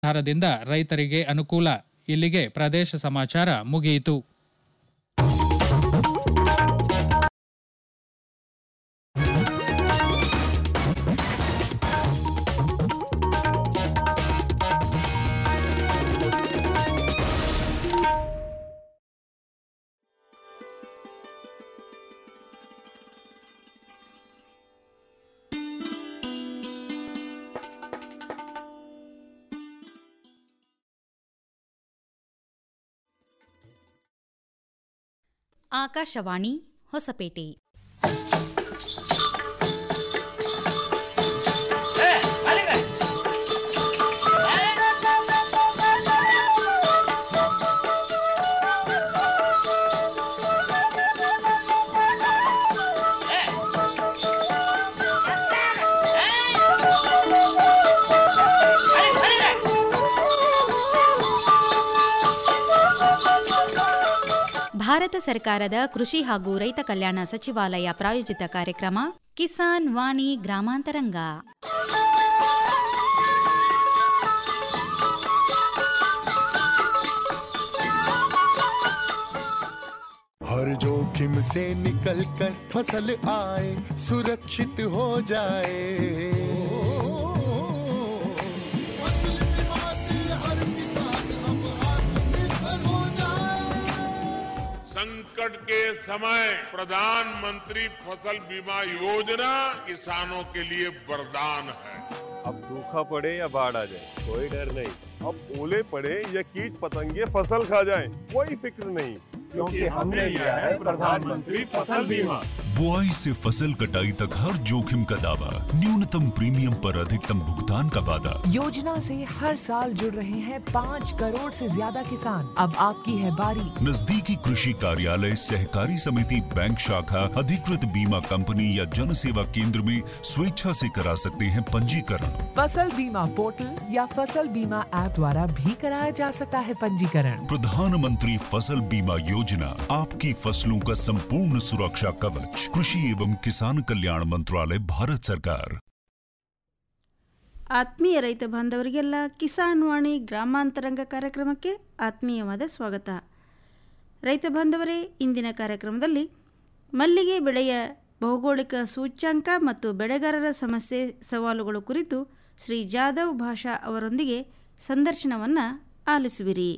ಆಧಾರದಿಂದ ರೈತರಿಗೆ ಅನುಕೂಲ ಇಲ್ಲಿಗೆ ಪ್ರದೇಶ ಸಮಾಚಾರ ಮುಗಿಯಿತು ಆಕಾಶವಾಣಿ ಹೊಸಪೇಟೆ ಭಾರತ ಸರ್ಕಾರದ ಕೃಷಿ ಹಾಗೂ ರೈತ ಕಲ್ಯಾಣ ಸಚಿವಾಲಯ ಪ್ರಾಯೋಜಿತ ಕಾರ್ಯಕ್ರಮ ಕಿಸಾನ್ ವಾಣಿ ಗ್ರಾಮಾಂತರಂಗ हर जोखिम से निकल कर फसल आए सुरक्षित हो जाए फसल बीमा से हर किसान अब आत्मनिर्भर हो जाए संकट के समय प्रधानमंत्री फसल बीमा योजना किसानों के लिए वरदान है अब सूखा पड़े या बाढ़ आ जाए कोई डर नहीं अब ओले पड़े या कीट पतंगे फसल खा जाए कोई फिक्र नहीं क्योंकि हमने लिया है प्रधानमंत्री फसल बीमा बुआई से फसल कटाई तक हर जोखिम का दावा न्यूनतम प्रीमियम पर अधिकतम भुगतान का वादा योजना से हर साल जुड़ रहे हैं पाँच करोड़ से ज्यादा किसान अब आपकी है बारी नजदीकी कृषि कार्यालय सहकारी समिति बैंक शाखा अधिकृत बीमा कंपनी या जन सेवा केंद्र में स्वेच्छा से करा सकते हैं पंजीकरण फसल बीमा पोर्टल या फसल बीमा ऐप द्वारा भी कराया जा सकता है पंजीकरण प्रधानमंत्री फसल बीमा योजना आपकी फसलों का संपूर्ण सुरक्षा कवच कृषि एवं किसान कल्याण मंत्रालय भारत सरकार ಆತ್ಮೀಯ ರೈತ ಬಾಂಧವರಿಗೆಲ್ಲ ಕಿಸಾನ್ ವಾಣಿ ಗ್ರಾಮಾಂತರಂಗ ಕಾರ್ಯಕ್ರಮಕ್ಕೆ ಆತ್ಮೀಯವಾದ ಸ್ವಾಗತ ರೈತ ಬಾಂಧವರೇ ಇಂದಿನ ಕಾರ್ಯಕ್ರಮದಲ್ಲಿ ಮಲ್ಲಿಗೆ ಬೆಳೆಯ ಭೌಗೋಳಿಕ ಸೂಚ್ಯಾಂಕ ಮತ್ತು ಬೆಳೆಗಾರರ ಸಮಸ್ಯೆ ಸವಾಲುಗಳು ಕುರಿತು ಶ್ರೀ ಜಾಧವ್ ಭಾಷಾ ಅವರೊಂದಿಗೆ ಸಂದರ್ಶನವನ್ನು ಆಲಿಸುವಿರಿ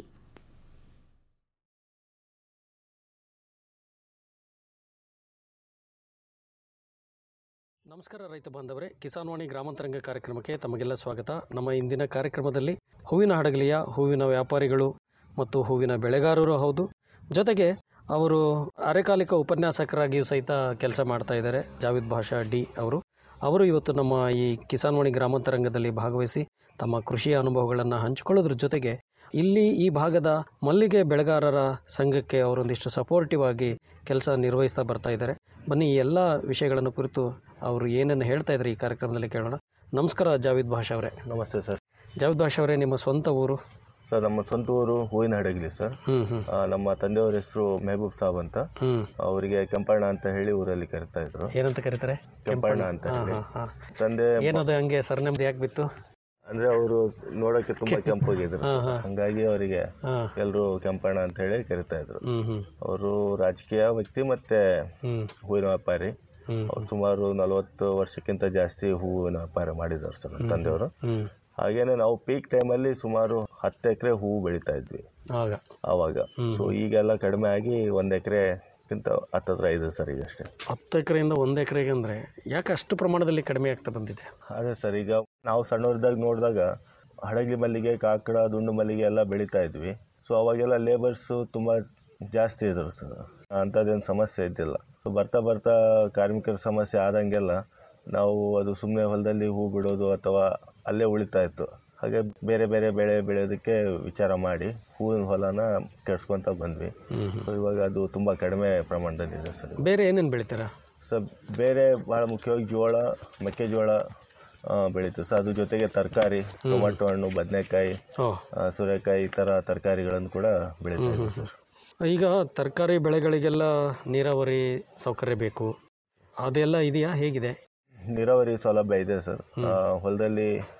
ನಮಸ್ಕಾರ ರೈತ ಬಾಂಧವರೇ ಕಿಸಾನ್ ವಾಣಿ ಗ್ರಾಮಾಂತರಂಗ ಕಾರ್ಯಕ್ರಮಕ್ಕೆ ತಮಗೆಲ್ಲ ಸ್ವಾಗತ ನಮ್ಮ ಇಂದಿನ ಕಾರ್ಯಕ್ರಮದಲ್ಲಿ ಹೂವಿನ ಹಡಗಲಿಯ ಹೂವಿನ ವ್ಯಾಪಾರಿಗಳು ಮತ್ತು ಹೂವಿನ ಬೆಳೆಗಾರರು ಹೌದು ಜೊತೆಗೆ ಅವರು ಅರೆಕಾಲಿಕ ಉಪನ್ಯಾಸಕರಾಗಿಯೂ ಸಹಿತ ಕೆಲಸ ಮಾಡ್ತಾ ಇದ್ದಾರೆ ಜಾವಿದ್ ಭಾಷಾ ಡಿ ಅವರು ಅವರು ಇವತ್ತು ನಮ್ಮ ಈ ಕಿಸಾನ್ ವಾಣಿ ಗ್ರಾಮಾಂತರಂಗದಲ್ಲಿ ಭಾಗವಹಿಸಿ ತಮ್ಮ ಕೃಷಿಯ ಅನುಭವಗಳನ್ನು ಹಂಚಿಕೊಳ್ಳೋದ್ರ ಜೊತೆಗೆ ಇಲ್ಲಿ ಈ ಭಾಗದ ಮಲ್ಲಿಗೆ ಬೆಳೆಗಾರರ ಸಂಘಕ್ಕೆ ಅವರೊಂದಿಷ್ಟು ಸಪೋರ್ಟಿವ್ ಆಗಿ ಕೆಲಸ ನಿರ್ವಹಿಸ್ತಾ ಬರ್ತಾ ಇದ್ದಾರೆ ಬನ್ನಿ ಈ ಎಲ್ಲ ವಿಷಯಗಳನ್ನು ಕುರಿತು ಅವರು ಏನನ್ನು ಹೇಳ್ತಾ ಇದ್ದಾರೆ ಈ ಕಾರ್ಯಕ್ರಮದಲ್ಲಿ ಕೇಳೋಣ ನಮಸ್ಕಾರ ಜಾವಿದ್ ಭಾಷಾ ಅವರೇ ನಮಸ್ತೆ ಸರ್ ಜಾವಿದ್ ಭಾಷಾ ಅವರೇ ನಿಮ್ಮ ಸ್ವಂತ ಊರು ಸರ್ ನಮ್ಮ ಸ್ವಂತ ಊರು ಹೂವಿನ ಹಡಗಲಿ ಸರ್ ಹ್ಮ್ ಹ್ಮ್ ಆ, ನಮ್ಮ ತಂದೆಯವರ ಹೆಸರು ಮೆಹಬೂಬ್ ಸಾಬ್ ಅಂತ ಹ್ಮ್ ಅವರಿಗೆ ಕೆಂಪಣ್ಣ ಅಂತ ಹೇಳಿ ಊರಲ್ಲಿ ಕರಿತಾ ಇದ್ರು ಏನಂತ ಕರೀತಾರೆ ಕೆಂಪಣ್ಣ ಅಂತ ಹಾ, ಹೇಳಿ ಹಾ, ಹಾ. ತಂದೆ ಏನದು ಹಂಗೆ ಸರ್ನೆಮ್ದು ಯಾಕೆ ಬಿತ್ತು ಅಂದ್ರೆ ಅವರು ನೋಡೋಕೆ ತುಂಬಾ ಕೆಂಪಗಿದ್ರು ಹಾ, ಸರ್. ಹಾ. ಹಂಗಾಗಿ ಅವರಿಗೆ ಹಾ. ಎಲ್ಲರೂ ಕೆಂಪಣ್ಣ ಅಂತ ಹೇಳಿ ಕರಿತಾ ಇದ್ರು ಹ್ಮ್ ಹ್ಮ್ ಅವರು ರಾಜಕೀಯ ವ್ಯಕ್ತಿ ಮತ್ತೆ ಹ್ಮ್ ಹೂವಿನ ವ್ಯಾಪಾರಿ ಹ್ಮ್ ಅವ್ರು ಸುಮಾರು ನಲವತ್ತು ವರ್ಷಕ್ಕಿಂತ ಜಾಸ್ತಿ ಹೂವಿನ ವ್ಯಾಪಾರ ಮಾಡಿದವರು ಸರ್ ನಮ್ಮ ತಂದೆಯವರು ಹ್ಮ್ ಹಾಗೇನೆ ನಾವು ಪೀಕ್ ಟೈಮಲ್ಲಿ ಸುಮಾರು ಹತ್ತು ಎಕರೆ ಹೂವು ಬೆಳೀತಾ ಇದ್ವಿ ಆಗ ಆವಾಗ ಸೊ ಈಗೆಲ್ಲ ಕಡಿಮೆ ಆಗಿ ಒಂದು ಎಕರೆಗಿಂತ ಹತ್ತತ್ರ ಇದೆ ಸರ್ ಈಗ ಅಷ್ಟೇ ಹತ್ತು ಎಕರೆಯಿಂದ ಒಂದು ಎಕರೆಗೆ ಅಂದರೆ ಯಾಕೆ ಅಷ್ಟು ಪ್ರಮಾಣದಲ್ಲಿ ಕಡಿಮೆ ಆಗ್ತಾ ಬಂದಿದೆ ಅದೇ ಸರ್ ಈಗ ನಾವು ಸಣ್ಣವ್ರದಾಗ ನೋಡಿದಾಗ ಹಡಗಲಿ ಮಲ್ಲಿಗೆ ಕಾಕಡ ದುಂಡು ಮಲ್ಲಿಗೆ ಎಲ್ಲ ಬೆಳೀತಾ ಇದ್ವಿ ಸೊ ಅವಾಗೆಲ್ಲ ಲೇಬರ್ಸು ತುಂಬ ಜಾಸ್ತಿ ಇದ್ರು ಸರ್ ಅಂಥದ್ದೇನು ಸಮಸ್ಯೆ ಇದ್ದಿಲ್ಲ ಸೊ ಬರ್ತಾ ಬರ್ತಾ ಕಾರ್ಮಿಕರ ಸಮಸ್ಯೆ ಆದಂಗೆಲ್ಲ ನಾವು ಅದು ಸುಮ್ಮನೆ ಹೊಲದಲ್ಲಿ ಹೂ ಬಿಡೋದು ಅಥವಾ ಅಲ್ಲೇ ಉಳಿತಾ ಇತ್ತು ಹಾಗೆ ಬೇರೆ ಬೇರೆ ಬೆಳೆ ಬೆಳೆಯೋದಕ್ಕೆ ವಿಚಾರ ಮಾಡಿ ಹೂವಿನ ಹೊಲನ ಕೆಡ್ಸ್ಕೊತ ಬಂದ್ವಿ ಸೊ ಇವಾಗ ಅದು ತುಂಬ ಕಡಿಮೆ ಪ್ರಮಾಣದಲ್ಲಿದೆ ಸರ್ ಬೇರೆ ಏನೇನು ಬೆಳಿತೀರಾ ಸೊ ಬೇರೆ ಭಾಳ ಮುಖ್ಯವಾಗಿ ಜೋಳ ಮೆಕ್ಕೆಜೋಳ ಆ, ಬೆಳೀತೀವಿ ಸರ್ ಅದ್ರ ಜೊತೆಗೆ ತರಕಾರಿ ಟೊಮಾಟೊ ಹಣ್ಣು ಬದನೆಕಾಯಿ ಓ ಸೂರ್ಯಕಾಯಿ ಈ ಥರ ತರಕಾರಿಗಳನ್ನು ಕೂಡ ಬೆಳೀತಾ ಇದ್ದೀವಿ ಸರ್ ಈಗ ತರಕಾರಿ ಬೆಳೆಗಳಿಗೆಲ್ಲ ನೀರಾವರಿ ಸೌಕರ್ಯ ಬೇಕು ಅದೆಲ್ಲ ಇದೆಯಾ ಹೇಗಿದೆ ನೀರಾವರಿ ಸೌಲಭ್ಯ ಇದೆ ಸರ್ ಆ, ಹೊಲದಲ್ಲಿ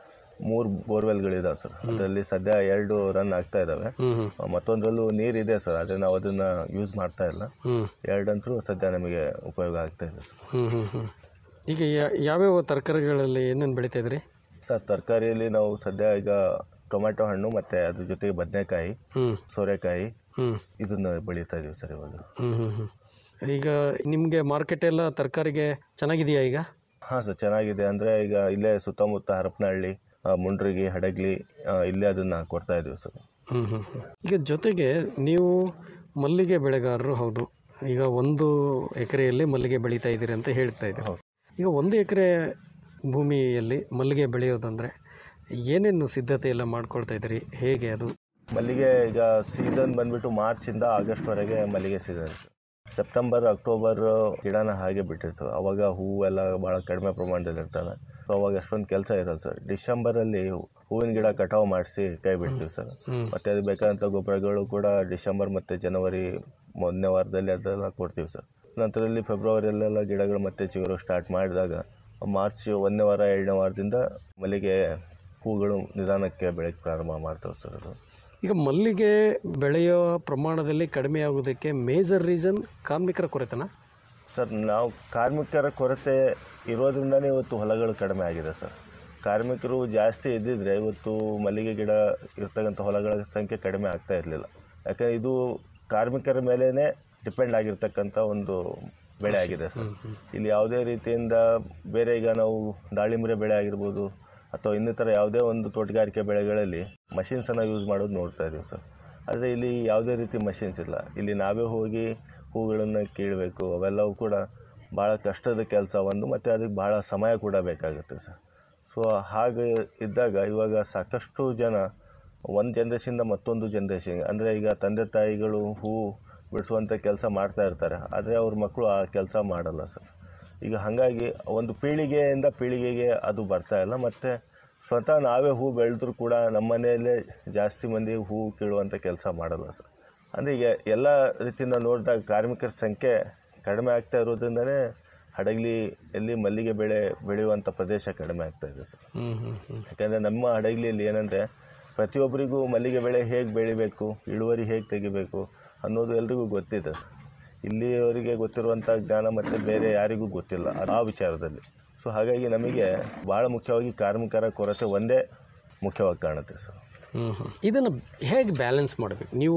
ಮೂರು ಬೋರ್ವೆಲ್ಗಳಿದಾವೆ ಸರ್ ಅದರಲ್ಲಿ ಸದ್ಯ ಎರಡು ರನ್ ಆಗ್ತಾ ಇದ್ದಾವೆ ಹ್ಮ್ ಹ್ಮ್ ಮತ್ತೊಂದರಲ್ಲೂ ನೀರಿದೆ ಸರ್ ಆದರೆ ನಾವು ಅದನ್ನು ಯೂಸ್ ಮಾಡ್ತಾ ಇಲ್ಲ ಹ್ಮ್ ಎರಡಂತೂ ಸದ್ಯ ನಮಗೆ ಉಪಯೋಗ ಆಗ್ತಾ ಇದೆ ಸರ್ ಹ್ಮ್ ಹ್ಮ್ ಹ್ಮ್ ಈಗ ಯಾ- ಯಾವ್ಯಾವ ತರಕಾರಿಗಳಲ್ಲಿ ಏನೇನು ಬೆಳೀತಾ ಇದ್ರಿ ಸರ್ ತರಕಾರಿಯಲ್ಲಿ ನಾವು ಸದ್ಯ ಈಗ ಟೊಮ್ಯಾಟೊ ಹಣ್ಣು ಮತ್ತು ಅದ್ರ ಜೊತೆಗೆ ಬದನೆಕಾಯಿ ಹ್ಮ್ ಸೋರೆಕಾಯಿ ಹ್ಮ್ ಇದನ್ನು ಬೆಳೀತಾ ಇದೀವಿ ಸರ್ ಇವಾಗ ಹ್ಮ್ ಹ್ಮ್ ಹ್ಮ್ ಈಗ ನಿಮಗೆ ಮಾರ್ಕೆಟ್ ಎಲ್ಲ ತರಕಾರಿಗೆ ಚೆನ್ನಾಗಿದೆಯಾ ಈಗ ಹಾಂ ಸರ್ ಚೆನ್ನಾಗಿದೆ ಅಂದರೆ ಈಗ ಇಲ್ಲೇ ಸುತ್ತಮುತ್ತ ಹರಪನಹಳ್ಳಿ ಆ, ಮುಂಡ್ರಿಗಿ ಹಡಗ್ಲಿ ಆ, ಇಲ್ಲೇ ಅದನ್ನು ಕೊಡ್ತಾ ಇದ್ದೀವಿ ಸರ್ ಹ್ಮ್ ಹ್ಮ್ ಹ್ಮ್. ಈಗ ಜೊತೆಗೆ ನೀವು ಮಲ್ಲಿಗೆ ಬೆಳೆಗಾರರು ಹೌದು ಈಗ ಒಂದು ಎಕರೆಯಲ್ಲಿ ಮಲ್ಲಿಗೆ ಬೆಳೀತಾ ಇದ್ದೀರಿ ಅಂತ ಹೇಳ್ತಾ ಇದ್ದೀರಿ ಈಗ ಒಂದು ಎಕರೆ ಭೂಮಿಯಲ್ಲಿ ಮಲ್ಲಿಗೆ ಬೆಳೆಯೋದಂದರೆ ಏನೇನು ಸಿದ್ಧತೆ ಎಲ್ಲ ಮಾಡ್ಕೊಳ್ತಾ ಇದ್ದೀರಿ ಹೇಗೆ ಅದು ಮಲ್ಲಿಗೆ ಈಗ ಸೀಸನ್ ಬಂದ್ಬಿಟ್ಟು ಮಾರ್ಚಿಂದ ಆಗಸ್ಟ್ವರೆಗೆ ಮಲ್ಲಿಗೆ ಸೀಸನ್ ಸೆಪ್ಟೆಂಬರ್ ಅಕ್ಟೋಬರ್ ಗಿಡನ ಹಾಗೆ ಬಿಟ್ಟಿರ್ತೀವಿ ಅವಾಗ ಹೂವೆಲ್ಲ ಭಾಳ ಕಡಿಮೆ ಪ್ರಮಾಣದಲ್ಲಿ ಇರ್ತವೆ ಸೊ ಅವಾಗ ಅಷ್ಟೊಂದು ಕೆಲಸ ಇರಲ್ಲ ಸರ್ ಡಿಸೆಂಬರಲ್ಲಿ ಹೂವಿನ ಗಿಡ ಕಟಾವು ಮಾಡಿಸಿ ಕೈ ಬಿಡ್ತೀವಿ ಸರ್ ಹ್ಮ್. ಮತ್ತು ಅದಕ್ಕೆ ಬೇಕಾದಂಥ ಗೊಬ್ಬರಗಳು ಕೂಡ ಡಿಸೆಂಬರ್ ಮತ್ತು ಜನವರಿ ಮೊದಲನೇ ವಾರದಲ್ಲಿ ಅದೆಲ್ಲ ಕೊಡ್ತೀವಿ ಸರ್ ನಂತರದಲ್ಲಿ ಫೆಬ್ರವರಿಯಲ್ಲೆಲ್ಲ ಗಿಡಗಳು ಮತ್ತೆ ಚಿಗುರು ಸ್ಟಾರ್ಟ್ ಮಾಡಿದಾಗ ಮಾರ್ಚ್ ಒಂದನೇ ವಾರ ಎರಡನೇ ವಾರದಿಂದ ಮಲ್ಲಿಗೆ ಹೂಗಳು ನಿಧಾನಕ್ಕೆ ಬೆಳಗ್ಗೆ ಪ್ರಾರಂಭ ಮಾಡ್ತವೆ ಸರ್ ಅದು ಈಗ ಮಲ್ಲಿಗೆ ಬೆಳೆಯೋ ಪ್ರಮಾಣದಲ್ಲಿ ಕಡಿಮೆ ಆಗೋದಕ್ಕೆ ಮೇಜರ್ ರೀಸನ್ ಕಾರ್ಮಿಕರ ಕೊರತೆನಾ ಸರ್ ನಾವು ಕಾರ್ಮಿಕರ ಕೊರತೆ ಇರೋದ್ರಿಂದನೇ ಇವತ್ತು ಹೊಲಗಳು ಕಡಿಮೆ ಆಗಿದೆ ಸರ್ ಕಾರ್ಮಿಕರು ಜಾಸ್ತಿ ಇದ್ದಿದ್ರೆ ಇವತ್ತು ಮಲ್ಲಿಗೆ ಗಿಡ ಇರ್ತಕ್ಕಂಥ ಹೊಲಗಳ ಸಂಖ್ಯೆ ಕಡಿಮೆ ಆಗ್ತಾ ಇರಲಿಲ್ಲ ಯಾಕಂದರೆ ಇದು ಕಾರ್ಮಿಕರ ಮೇಲೇ ಡಿಪೆಂಡ್ ಆಗಿರ್ತಕ್ಕಂಥ ಒಂದು ಬೆಳೆ ಆಗಿದೆ ಸರ್ ಇಲ್ಲಿ ಯಾವುದೇ ರೀತಿಯಿಂದ ಬೇರೆ ಈಗ ನಾವು ದಾಳಿಂಬರೆ ಬೆಳೆ ಆಗಿರ್ಬೋದು ಅಥವಾ ಇನ್ನಿತರ ಯಾವುದೇ ಒಂದು ತೋಟಗಾರಿಕೆ ಬೆಳೆಗಳಲ್ಲಿ ಮಷಿನ್ಸನ್ನು ಯೂಸ್ ಮಾಡೋದು ನೋಡ್ತಾ ಇದ್ದೀವಿ ಸರ್ ಆದರೆ ಇಲ್ಲಿ ಯಾವುದೇ ರೀತಿ ಮಷಿನ್ಸ್ ಇಲ್ಲ ಇಲ್ಲಿ ನಾವೇ ಹೋಗಿ ಹೂಗಳನ್ನು ಕೀಳಬೇಕು ಅವೆಲ್ಲವೂ ಕೂಡ ಭಾಳ ಕಷ್ಟದ ಕೆಲಸ ಒಂದು ಮತ್ತು ಅದಕ್ಕೆ ಭಾಳ ಸಮಯ ಕೂಡ ಬೇಕಾಗುತ್ತೆ ಸರ್ ಸೊ ಹಾಗೆ ಇದ್ದಾಗ ಇವಾಗ ಸಾಕಷ್ಟು ಜನ ಒಂದು ಜನ್ರೇಷನಿಂದ ಮತ್ತೊಂದು ಜನ್ರೇಷನ್ ಅಂದರೆ ಈಗ ತಂದೆ ತಾಯಿಗಳು ಹೂ ಬಿಡಿಸುವಂಥ ಕೆಲಸ ಮಾಡ್ತಾ ಇರ್ತಾರೆ ಆದರೆ ಅವ್ರ ಮಕ್ಕಳು ಆ ಕೆಲಸ ಮಾಡಲ್ಲ ಸರ್ ಈಗ ಹಾಗಾಗಿ ಒಂದು ಪೀಳಿಗೆಯಿಂದ ಪೀಳಿಗೆಗೆ ಅದು ಬರ್ತಾ ಇಲ್ಲ ಮತ್ತು ಸ್ವತಃ ನಾವೇ ಹೂ ಬೆಳೆದ್ರೂ ಕೂಡ ನಮ್ಮ ಮನೆಯಲ್ಲೇ ಜಾಸ್ತಿ ಮಂದಿ ಹೂ ಕೀಳುವಂಥ ಕೆಲಸ ಮಾಡಲ್ಲ ಸರ್ ಅಂದರೆ ಈಗ ಎಲ್ಲ ರೀತಿಯಿಂದ ನೋಡಿದಾಗ ಕಾರ್ಮಿಕರ ಸಂಖ್ಯೆ ಕಡಿಮೆ ಆಗ್ತಾ ಇರೋದ್ರಿಂದನೇ ಹಡಗಲಿ ಎಲ್ಲಿ ಮಲ್ಲಿಗೆ ಬೆಳೆ ಬೆಳೆಯುವಂಥ ಪ್ರದೇಶ ಕಡಿಮೆ ಆಗ್ತಾ ಇದೆ ಸರ್ ಹ್ಮ್ ಹ್ಮ್ ಹ್ಮ್ ಯಾಕಂದರೆ ನಮ್ಮ ಹಡಗಲಿಯಲ್ಲಿ ಏನಂದರೆ ಪ್ರತಿಯೊಬ್ಬರಿಗೂ ಮಲ್ಲಿಗೆ ಬೆಳೆ ಹೇಗೆ ಬೆಳಿಬೇಕು ಇಳುವರಿ ಹೇಗೆ ತೆಗಿಬೇಕು ಅನ್ನೋದು ಎಲ್ರಿಗೂ ಗೊತ್ತಿದೆ ಸರ್ ಇಲ್ಲಿಯವರಿಗೆ ಗೊತ್ತಿರುವಂಥ ಜ್ಞಾನ ಮತ್ತು ಬೇರೆ ಯಾರಿಗೂ ಗೊತ್ತಿಲ್ಲ ಆ ವಿಚಾರದಲ್ಲಿ ಸೊ ಹಾಗಾಗಿ ನಮಗೆ ಭಾಳ ಮುಖ್ಯವಾಗಿ ಕಾರ್ಮಿಕರ ಕೊರತೆ ಒಂದೇ ಮುಖ್ಯವಾಗಿ ಕಾಣುತ್ತೆ ಸರ್ ಹ್ಮ್ ಹ್ಮ್. ಇದನ್ನು ಹೇಗೆ ಬ್ಯಾಲೆನ್ಸ್ ಮಾಡಬೇಕು ನೀವು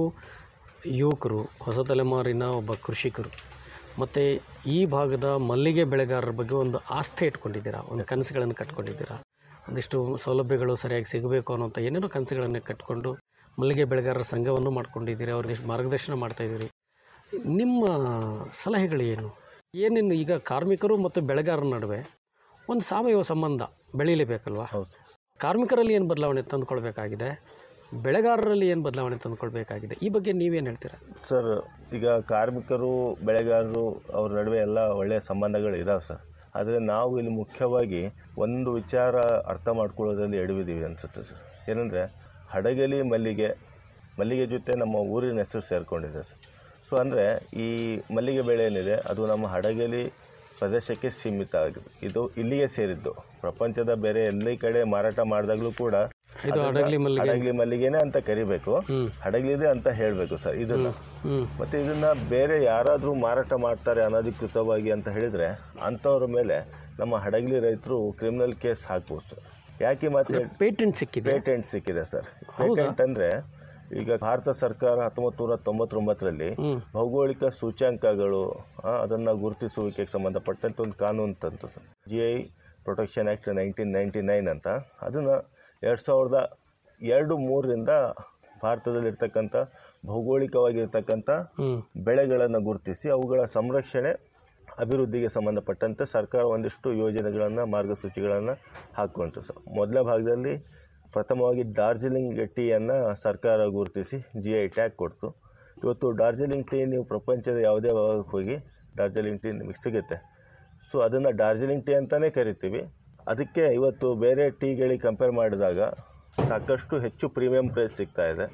ಯುವಕರು ಹೊಸ ತಲೆಮಾರಿನ ಒಬ್ಬ ಕೃಷಿಕರು ಮತ್ತು ಈ ಭಾಗದ ಮಲ್ಲಿಗೆ ಬೆಳೆಗಾರರ ಬಗ್ಗೆ ಒಂದು ಆಸ್ಥೆ ಇಟ್ಕೊಂಡಿದ್ದೀರಾ ಒಂದು ಕನಸುಗಳನ್ನು ಕಟ್ಕೊಂಡಿದ್ದೀರಾ ಒಂದಿಷ್ಟು ಸೌಲಭ್ಯಗಳು ಸರಿಯಾಗಿ ಸಿಗಬೇಕು ಅನ್ನೋಂಥ ಏನೇನೋ ಕನಸುಗಳನ್ನು ಕಟ್ಕೊಂಡು ಮಲ್ಲಿಗೆ ಬೆಳೆಗಾರರ ಸಂಘವನ್ನು ಮಾಡ್ಕೊಂಡಿದ್ದೀರಿ ಅವ್ರಿಗೆ ಮಾರ್ಗದರ್ಶನ ಮಾಡ್ತಾಯಿದ್ದೀರಿ ನಿಮ್ಮ ಸಲಹೆಗಳು ಏನು ಏನೇನು ಈಗ ಕಾರ್ಮಿಕರು ಮತ್ತು ಬೆಳೆಗಾರರ ನಡುವೆ ಒಂದು ಸಾವಯವ ಸಂಬಂಧ ಬೆಳೀಲೇಬೇಕಲ್ವಾ ಹೌದು ಕಾರ್ಮಿಕರಲ್ಲಿ ಏನು ಬದಲಾವಣೆ ತಂದುಕೊಳ್ಬೇಕಾಗಿದೆ ಬೆಳೆಗಾರರಲ್ಲಿ ಏನು ಬದಲಾವಣೆ ತಂದುಕೊಳ್ಬೇಕಾಗಿದೆ ಈ ಬಗ್ಗೆ ನೀವೇನು ಹೇಳ್ತೀರಾ ಸರ್ ಈಗ ಕಾರ್ಮಿಕರು ಬೆಳೆಗಾರರು ಅವ್ರ ನಡುವೆ ಎಲ್ಲ ಒಳ್ಳೆಯ ಸಂಬಂಧಗಳು ಇದಾವೆ ಸರ್ ಆದರೆ ನಾವು ಇಲ್ಲಿ ಮುಖ್ಯವಾಗಿ ಒಂದು ವಿಚಾರ ಅರ್ಥ ಮಾಡ್ಕೊಳ್ಳೋದ್ರಲ್ಲಿ ಎಡವಿದ್ದೀವಿ ಅನಿಸುತ್ತೆ ಸರ್ ಏನಂದರೆ ಹಡಗಲಿ ಮಲ್ಲಿಗೆ ಮಲ್ಲಿಗೆ ಜೊತೆ ನಮ್ಮ ಊರಿನ ಹೆಸರು ಸೇರಿಕೊಂಡಿದೆ ಸರ್ ಸೊ ಅಂದರೆ ಈ ಮಲ್ಲಿಗೆ ಬೆಳೆ ಏನಿದೆ ಅದು ನಮ್ಮ ಹಡಗಲಿ ಪ್ರದೇಶಕ್ಕೆ ಸೀಮಿತ ಆಗಿದೆ ಇದು ಇಲ್ಲಿಗೆ ಸೇರಿದ್ದು ಪ್ರಪಂಚದ ಬೇರೆ ಎಲ್ಲಿ ಕಡೆ ಮಾರಾಟ ಮಾಡಿದಾಗಲೂ ಕೂಡ ಇದು ಅದನ್ನ ಹಡಗಲಿ ಮಲ್ಲಿಗೆ. ಹಡಗಲಿ ಮಲ್ಲಿಗೆನೇ ಅಂತ ಕರಿಬೇಕು ಹಡಗಲಿದೆ ಅಂತ ಹೇಳಬೇಕು ಸರ್ ಇದನ್ನ ಹ್ಞೂ ಮತ್ತು ಇದನ್ನು ಬೇರೆ ಯಾರಾದರೂ ಮಾರಾಟ ಮಾಡ್ತಾರೆ ಅನಧಿಕೃತವಾಗಿ ಅಂತ ಹೇಳಿದರೆ ಅಂಥವ್ರ ಮೇಲೆ ನಮ್ಮ ಹಡಗಲಿ ರೈತರು ಕ್ರಿಮಿನಲ್ ಕೇಸ್ ಹಾಕ್ಬೋದು ಸರ್ ಯಾಕೆ ಮಾತು ಪೇಟೆಂಟ್ ಸಿಕ್ಕಿದೆ ಪೇಟೆಂಟ್ ಸಿಕ್ಕಿದೆ ಸರ್ ಹೌದಾ? ಪೇಟೆಂಟ್ ಅಂದರೆ ಈಗ ಭಾರತ ಸರ್ಕಾರ ಹತ್ತೊಂಬತ್ತು ನೂರ ತೊಂಬತ್ತೊಂಬತ್ತರಲ್ಲಿ ಭೌಗೋಳಿಕ ಸೂಚ್ಯಾಂಕಗಳು ಅದನ್ನು ಗುರುತಿಸುವಿಕೆಗೆ ಸಂಬಂಧಪಟ್ಟಂತೆ ಒಂದು ಕಾನೂನು ತಂತು sir G I protection act nineteen ninety nine ಅಂತ ಅದನ್ನು ಎರಡು ಸಾವಿರದ ಎರಡು ಮೂರರಿಂದ ಭಾರತದಲ್ಲಿರ್ತಕ್ಕಂಥ ಭೌಗೋಳಿಕವಾಗಿರ್ತಕ್ಕಂಥ ಬೆಳೆಗಳನ್ನು ಗುರುತಿಸಿ ಅವುಗಳ ಸಂರಕ್ಷಣೆ ಅಭಿವೃದ್ಧಿಗೆ ಸಂಬಂಧಪಟ್ಟಂತೆ ಸರ್ಕಾರ ಒಂದಿಷ್ಟು ಯೋಜನೆಗಳನ್ನು ಮಾರ್ಗಸೂಚಿಗಳನ್ನು ಹಾಕ್ಕೊಂತು ಸರ್ ಮೊದಲ ಭಾಗದಲ್ಲಿ ಪ್ರಥಮವಾಗಿ ಡಾರ್ಜಿಲಿಂಗ್ ಟೀಯನ್ನು ಸರ್ಕಾರ ಗುರುತಿಸಿ ಜಿ ಐ ಟ್ಯಾಗ್ ಕೊಡ್ತು ಇವತ್ತು ಡಾರ್ಜಿಲಿಂಗ್ ಟೀ ನೀವು ಪ್ರಪಂಚದ ಯಾವುದೇ ಭಾಗಕ್ಕೆ ಹೋಗಿ ಡಾರ್ಜಿಲಿಂಗ್ ಟೀ ನಿಮಗೆ ಸಿಗುತ್ತೆ ಸೊ ಅದನ್ನು ಡಾರ್ಜಿಲಿಂಗ್ ಟೀ ಅಂತಲೇ ಕರಿತೀವಿ ಅದಕ್ಕೆ ಇವತ್ತು ಬೇರೆ ಟೀಗಳಿಗೆ ಕಂಪೇರ್ ಮಾಡಿದಾಗ ಸಾಕಷ್ಟು ಹೆಚ್ಚು ಪ್ರೀಮಿಯಂ ಪ್ರೈಸ್ ಸಿಗ್ತಾ ಇದೆ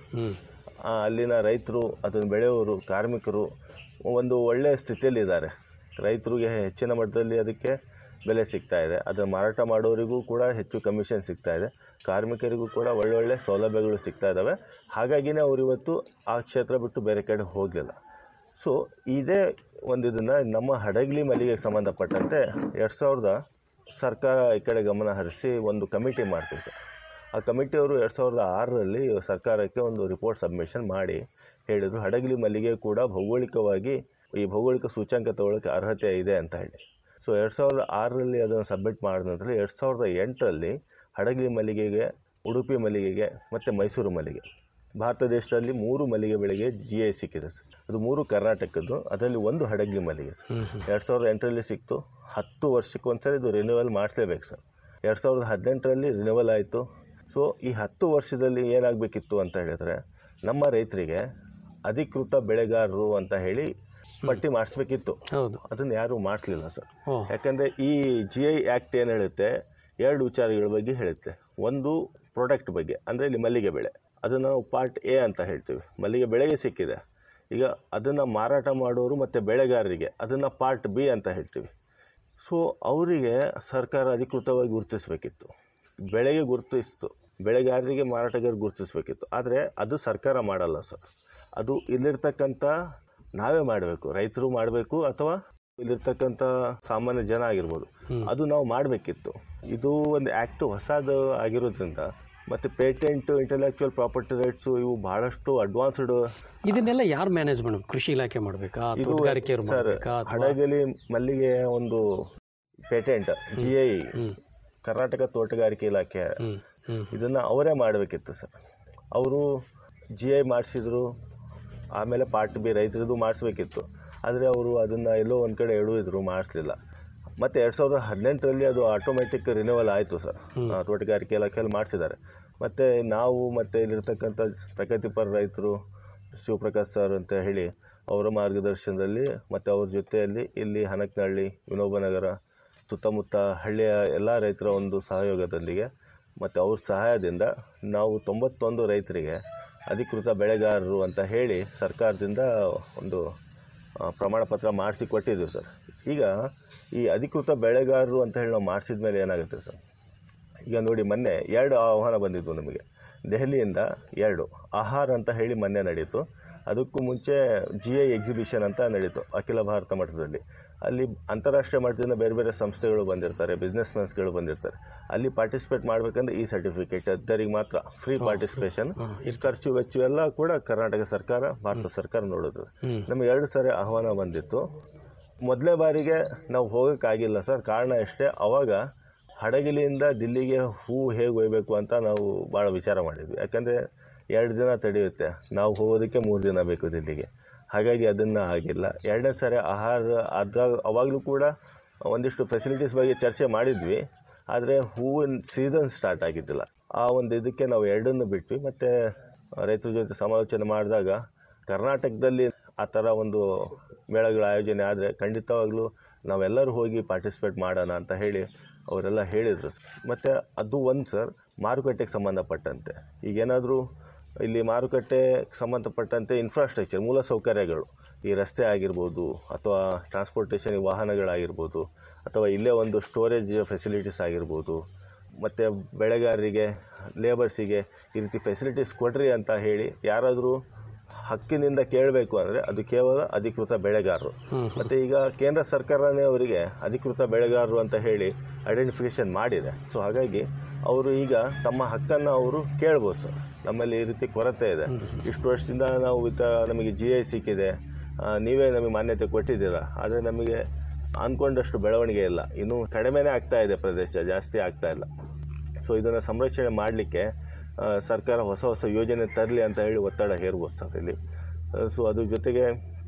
ಆ, ಅಲ್ಲಿನ ರೈತರು ಅದನ್ನು ಬೆಳೆಯೋರು ಕಾರ್ಮಿಕರು ಒಂದು ಒಳ್ಳೆಯ ಸ್ಥಿತಿಯಲ್ಲಿದ್ದಾರೆ ರೈತರಿಗೆ ಹೆಚ್ಚಿನ ಮಟ್ಟದಲ್ಲಿ ಅದಕ್ಕೆ ಬೆಲೆ ಸಿಗ್ತಾ ಇದೆ ಅದನ್ನು ಮಾರಾಟ ಮಾಡೋರಿಗೂ ಕೂಡ ಹೆಚ್ಚು ಕಮಿಷನ್ ಸಿಗ್ತಾ ಇದೆ ಕಾರ್ಮಿಕರಿಗೂ ಕೂಡ ಒಳ್ಳೊಳ್ಳೆ ಸೌಲಭ್ಯಗಳು ಸಿಗ್ತಾ ಇದ್ದಾವೆ ಹಾಗಾಗಿನೇ ಅವರು ಇವತ್ತು ಆ ಕ್ಷೇತ್ರ ಬಿಟ್ಟು ಬೇರೆ ಕಡೆ ಹೋಗಲಿಲ್ಲ ಸೊ ಇದೇ ಒಂದು ಇದನ್ನು ನಮ್ಮ ಹಡಗಲಿ ಮಲ್ಲಿಗೆಗೆ ಸಂಬಂಧಪಟ್ಟಂತೆ ಎರಡು ಸಾವಿರದ ಸರ್ಕಾರ ಈ ಕಡೆ ಗಮನ ಹರಿಸಿ ಒಂದು ಕಮಿಟಿ ಮಾಡ್ತೀವಿ ಸರ್ ಆ ಕಮಿಟಿಯವರು ಎರಡು ಸಾವಿರದ ಆರರಲ್ಲಿ ಸರ್ಕಾರಕ್ಕೆ ಒಂದು ರಿಪೋರ್ಟ್ ಸಬ್ಮಿಷನ್ ಮಾಡಿ ಹೇಳಿದರು ಹಡಗಲಿ ಮಲ್ಲಿಗೆ ಕೂಡ ಭೌಗೋಳಿಕವಾಗಿ ಈ ಭೌಗೋಳಿಕ ಸೂಚ್ಯಂಕ ತಗೊಳ್ಳೋಕ್ಕೆ ಅರ್ಹತೆ ಇದೆ ಅಂತ ಹೇಳಿ ಸೊ ಎರಡು ಸಾವಿರದ ಆರರಲ್ಲಿ ಅದನ್ನು ಸಬ್ಮಿಟ್ ಮಾಡಿದ ನಂತರ ಎರಡು ಸಾವಿರದ ಎಂಟರಲ್ಲಿ ಹಡಗಲಿ ಮಲ್ಲಿಗೆಗೆ ಉಡುಪಿ ಮಲ್ಲಿಗೆಗೆ ಮತ್ತು ಮೈಸೂರು ಮಲ್ಲಿಗೆ ಭಾರತ ದೇಶದಲ್ಲಿ ಮೂರು ಮಲ್ಲಿಗೆ ಬೆಳೆಗೆ ಜಿ ಐ ಸಿಕ್ಕಿದೆ ಸರ್ ಅದು ಮೂರು ಕರ್ನಾಟಕದ್ದು ಅದರಲ್ಲಿ ಒಂದು ಹಡಗಲಿ ಮಲ್ಲಿಗೆ ಸರ್ ಎರಡು ಸಾವಿರದ ಎಂಟರಲ್ಲಿ ಸಿಕ್ತು ಹತ್ತು ವರ್ಷಕ್ಕೊಂದ್ಸರಿ ಇದು ರಿನ್ಯೂವಲ್ ಮಾಡಿಸ್ಲೇಬೇಕು ಸರ್ ಎರಡು ಸಾವಿರದ ಹದಿನೆಂಟರಲ್ಲಿ ರಿನ್ಯೂವಲ್ ಆಯಿತು ಸೊ ಈ ಹತ್ತು ವರ್ಷದಲ್ಲಿ ಏನಾಗಬೇಕಿತ್ತು ಅಂತ ಹೇಳಿದರೆ ನಮ್ಮ ರೈತರಿಗೆ ಅಧಿಕೃತ ಬೆಳೆಗಾರರು ಅಂತ ಹೇಳಿ ಪಟ್ಟಿ ಮಾಡಿಸ್ಬೇಕಿತ್ತು ಹೌದು ಅದನ್ನು ಯಾರೂ ಮಾಡಿಸ್ಲಿಲ್ಲ ಸರ್ ಓ. ಯಾಕಂದರೆ ಈ ಜಿ ಐ ಆ್ಯಕ್ಟ್ ಏನು ಹೇಳುತ್ತೆ ಎರಡು ವಿಚಾರಗಳ ಬಗ್ಗೆ ಹೇಳುತ್ತೆ ಒಂದು ಪ್ರಾಡಕ್ಟ್ ಬಗ್ಗೆ ಅಂದರೆ ಇಲ್ಲಿ ಮಲ್ಲಿಗೆ ಬೆಳೆ ಅದನ್ನು ನಾವು ಪಾರ್ಟ್ ಎ ಅಂತ ಹೇಳ್ತೀವಿ ಮಲ್ಲಿಗೆ ಬೆಳೆಗೆ ಸಿಕ್ಕಿದೆ ಈಗ ಅದನ್ನು ಮಾರಾಟ ಮಾಡೋರು ಮತ್ತು ಬೆಳೆಗಾರರಿಗೆ ಅದನ್ನು ಪಾರ್ಟ್ ಬಿ ಅಂತ ಹೇಳ್ತೀವಿ ಸೊ ಅವರಿಗೆ ಸರ್ಕಾರ ಅಧಿಕೃತವಾಗಿ ಗುರುತಿಸಬೇಕಿತ್ತು ಬೆಳೆಗೆ ಗುರುತಿಸ್ತು ಬೆಳೆಗಾರರಿಗೆ ಮಾರಾಟಗಾರರಿಗೆ ಗುರುತಿಸಬೇಕಿತ್ತು ಆದರೆ ಅದು ಸರ್ಕಾರ ಮಾಡಲ್ಲ ಸರ್ ಅದು ಇಲ್ಲಿರ್ತಕ್ಕಂಥ ನಾವೇ ಮಾಡಬೇಕು ರೈತರು ಮಾಡಬೇಕು ಅಥವಾ ಇಲ್ಲಿರ್ತಕ್ಕಂಥ ಸಾಮಾನ್ಯ ಜನ ಆಗಿರ್ಬೋದು ಅದು ನಾವು ಮಾಡಬೇಕಿತ್ತು ಇದು ಒಂದು ಆ್ಯಕ್ಟು ಹೊಸದು ಆಗಿರೋದ್ರಿಂದ ಮತ್ತು ಪೇಟೆಂಟ್ ಇಂಟೆಲೆಕ್ಚುವಲ್ ಪ್ರಾಪರ್ಟಿ ರೈಟ್ಸು ಇವು ಬಹಳಷ್ಟು ಅಡ್ವಾನ್ಸ್ಡ್ ಇದನ್ನೆಲ್ಲ ಯಾರು ಮ್ಯಾನೇಜ್ ಮಾಡಬೇಕು ಕೃಷಿ ಇಲಾಖೆ ಮಾಡಬೇಕಾ ಇದು ತೋಟಗಾರಿಕೆಯವರು ಸರ್ ಮಾಡಬೇಕಾ ಹಡಗಲಿ ಮಲ್ಲಿಗೆ ಒಂದು ಪೇಟೆಂಟ್ ಜಿ ಐ ಕರ್ನಾಟಕ ತೋಟಗಾರಿಕೆ ಇಲಾಖೆ ಇದನ್ನು ಅವರೇ ಮಾಡಬೇಕಿತ್ತು ಸರ್ ಅವರು ಜಿ ಐ ಮಾಡಿಸಿದ್ರು ಆಮೇಲೆ ಪಾರ್ಟ್ ಬಿ ರೈತರದ್ದು ಮಾಡಿಸ್ಬೇಕಿತ್ತು ಆದರೆ ಅವರು ಅದನ್ನು ಎಲ್ಲೋ ಒಂದು ಕಡೆ ಎಳುವಿದ್ರು ಮಾಡಿಸ್ಲಿಲ್ಲ ಮತ್ತು ಎರಡು ಸಾವಿರದ ಹದಿನೆಂಟರಲ್ಲಿ ಅದು ಆಟೋಮೆಟಿಕ್ ರಿನ್ಯೂವಲ್ ಆಯಿತು ಸರ್ ಆ, ತೋಟಗಾರಿಕೆ ಇಲಾಖೆಯಲ್ಲಿ ಮಾಡಿಸಿದ್ದಾರೆ ಮತ್ತು ನಾವು ಮತ್ತು ಇಲ್ಲಿರ್ತಕ್ಕಂಥ ಪ್ರಗತಿಪರ ರೈತರು ಶಿವಪ್ರಕಾಶ್ ಸರ್ ಅಂತ ಹೇಳಿ ಅವರ ಮಾರ್ಗದರ್ಶನದಲ್ಲಿ ಮತ್ತು ಅವ್ರ ಜೊತೆಯಲ್ಲಿ ಇಲ್ಲಿ ಹನಕನಹಳ್ಳಿ ವಿನೋಬನಗರ ಸುತ್ತಮುತ್ತ ಹಳ್ಳಿಯ ಎಲ್ಲ ರೈತರ ಒಂದು ಸಹಯೋಗದೊಂದಿಗೆ ಮತ್ತು ಅವ್ರ ಸಹಾಯದಿಂದ ನಾವು ತೊಂಬತ್ತೊಂದು ರೈತರಿಗೆ ಅಧಿಕೃತ ಬೆಳೆಗಾರರು ಅಂತ ಹೇಳಿ ಸರ್ಕಾರದಿಂದ ಒಂದು ಆ, ಪ್ರಮಾಣ ಪತ್ರ ಮಾಡಿಸಿ ಕೊಟ್ಟಿದ್ದೀವಿ ಸರ್ ಈಗ ಈ ಅಧಿಕೃತ ಬೆಳೆಗಾರರು ಅಂತ ಹೇಳಿ ನಾವು ಮಾಡಿಸಿದ ಮೇಲೆ ಏನಾಗುತ್ತೆ ಸರ್ ಈಗ ನೋಡಿ ಮೊನ್ನೆ ಎರಡು ಆಹ್ವಾನ ಬಂದಿದ್ವು ನಮಗೆ ದೆಹಲಿಯಿಂದ ಎರಡು ಆಹಾರ ಅಂತ ಹೇಳಿ ಮೊನ್ನೆ ನಡೀತು ಅದಕ್ಕೂ ಮುಂಚೆ ಜಿ ಐ ಎಕ್ಸಿಬಿಷನ್ ಅಂತ ನಡೀತು ಅಖಿಲ ಭಾರತ ಮಟ್ಟದಲ್ಲಿ ಅಲ್ಲಿ ಅಂತಾರಾಷ್ಟ್ರೀಯ ಮಟ್ಟದಿಂದ ಬೇರೆ ಬೇರೆ ಸಂಸ್ಥೆಗಳು ಬಂದಿರ್ತಾರೆ ಬಿಸ್ನೆಸ್ ಮ್ಯಾನ್ಸ್ಗಳು ಬಂದಿರ್ತಾರೆ ಅಲ್ಲಿ ಪಾರ್ಟಿಸಿಪೇಟ್ ಮಾಡಬೇಕಂದ್ರೆ ಈ ಸರ್ಟಿಫಿಕೇಟ್ ಅದ್ದರಿಗೆ ಮಾತ್ರ ಫ್ರೀ ಪಾರ್ಟಿಸಿಪೇಷನ್ ಖರ್ಚು ವೆಚ್ಚ ಎಲ್ಲ ಕೂಡ ಕರ್ನಾಟಕ ಸರ್ಕಾರ ಭಾರತ ಸರ್ಕಾರ ನೋಡೋದು ನಮಗೆ ಎರಡು ಸಾರಿ ಆಹ್ವಾನ ಬಂದಿತ್ತು ಮೊದಲೇ ಬಾರಿಗೆ ನಾವು ಹೋಗೋಕ್ಕಾಗಿಲ್ಲ ಸರ್ ಕಾರಣ ಅಷ್ಟೇ ಅವಾಗ ಹಡಗಲಿಯಿಂದ ದಿಲ್ಲಿಗೆ ಹೂ ಹೇಗೆ ಒಯ್ಯಬೇಕು ಅಂತ ನಾವು ಭಾಳ ವಿಚಾರ ಮಾಡಿದ್ವಿ ಯಾಕಂದರೆ ಎರಡು ದಿನ ತಡೆಯುತ್ತೆ ನಾವು ಹೋಗೋದಕ್ಕೆ ಮೂರು ದಿನ ಬೇಕು ದಿಲ್ಲಿಗೆ ಹಾಗಾಗಿ ಅದನ್ನು ಆಗಿಲ್ಲ ಎರಡನೇ ಸಾರಿ ಆಹಾರ ಅದಾಗ ಅವಾಗಲೂ ಕೂಡ ಒಂದಿಷ್ಟು ಫೆಸಿಲಿಟೀಸ್ ಬಗ್ಗೆ ಚರ್ಚೆ ಮಾಡಿದ್ವಿ ಆದರೆ ಹೂವಿನ ಸೀಸನ್ ಸ್ಟಾರ್ಟ್ ಆಗಿದ್ದಿಲ್ಲ ಆ ಒಂದು ಇದಕ್ಕೆ ನಾವು ಎರಡನ್ನು ಬಿಟ್ವಿ ಮತ್ತು ರೈತರ ಜೊತೆ ಸಮಾಲೋಚನೆ ಮಾಡಿದಾಗ ಕರ್ನಾಟಕದಲ್ಲಿ ಆ ಥರ ಒಂದು ಮೇಳಗಳ ಆಯೋಜನೆ ಆದರೆ ಖಂಡಿತವಾಗ್ಲೂ ನಾವೆಲ್ಲರೂ ಹೋಗಿ ಪಾರ್ಟಿಸಿಪೇಟ್ ಮಾಡೋಣ ಅಂತ ಹೇಳಿ ಅವರೆಲ್ಲ ಹೇಳಿದರು ಮತ್ತು ಅದು ಒಂದು ಸರ್ ಮಾರುಕಟ್ಟೆಗೆ ಸಂಬಂಧಪಟ್ಟಂತೆ ಈಗೇನಾದರೂ ಇಲ್ಲಿ ಮಾರುಕಟ್ಟೆಗೆ ಸಂಬಂಧಪಟ್ಟಂತೆ ಇನ್ಫ್ರಾಸ್ಟ್ರಕ್ಚರ್ ಮೂಲ ಸೌಕರ್ಯಗಳು ಈ ರಸ್ತೆ ಆಗಿರ್ಬೋದು ಅಥವಾ ಟ್ರಾನ್ಸ್ಪೋರ್ಟೇಷನ್ ವಾಹನಗಳಾಗಿರ್ಬೋದು ಅಥವಾ ಇಲ್ಲೇ ಒಂದು ಸ್ಟೋರೇಜ್ ಫೆಸಿಲಿಟೀಸ್ ಆಗಿರ್ಬೋದು ಮತ್ತು ಬೆಳೆಗಾರರಿಗೆ ಲೇಬರ್ಸಿಗೆ ಈ ರೀತಿ ಫೆಸಿಲಿಟೀಸ್ ಕೊಡ್ರಿ ಅಂತ ಹೇಳಿ ಯಾರಾದರೂ ಹಕ್ಕಿನಿಂದ ಕೇಳಬೇಕು ಅಂದರೆ ಅದು ಕೇವಲ ಅಧಿಕೃತ ಬೆಳೆಗಾರರು ಮತ್ತು ಈಗ ಕೇಂದ್ರ ಸರ್ಕಾರನೇ ಅವರಿಗೆ ಅಧಿಕೃತ ಬೆಳೆಗಾರರು ಅಂತ ಹೇಳಿ ಐಡೆಂಟಿಫಿಕೇಷನ್ ಮಾಡಿದೆ ಸೊ ಹಾಗಾಗಿ ಅವರು ಈಗ ತಮ್ಮ ಹಕ್ಕನ್ನು ಅವರು ಕೇಳ್ಬೋದು ಸರ್ ನಮ್ಮಲ್ಲಿ ಈ ರೀತಿ ಕೊರತೆ ಇದೆ ಇಷ್ಟು ವರ್ಷದಿಂದ ನಾವು ಇತ ನಮಗೆ ಜಿ ಐ ಸಿಕ್ಕಿದೆ ಆ, ನೀವೇ ನಮಗೆ ಮಾನ್ಯತೆ ಕೊಟ್ಟಿದ್ದೀರಾ ಆದರೆ ನಮಗೆ ಅಂದ್ಕೊಂಡಷ್ಟು ಬೆಳವಣಿಗೆ ಇಲ್ಲ ಇನ್ನೂ ಕಡಿಮೆನೇ ಆಗ್ತಾ ಇದೆ ಪ್ರದೇಶ ಜಾಸ್ತಿ ಆಗ್ತಾ ಇಲ್ಲ ಸೊ ಇದನ್ನು ಸಂರಕ್ಷಣೆ ಮಾಡಲಿಕ್ಕೆ ಸರ್ಕಾರ ಹೊಸ ಹೊಸ ಯೋಜನೆ ತರಲಿ ಅಂತ ಹೇಳಿ ಒತ್ತಡ ಹೇರ್ಬೋದು ಸರ್ ಇಲ್ಲಿ ಸೊ ಅದ್ರ ಜೊತೆಗೆ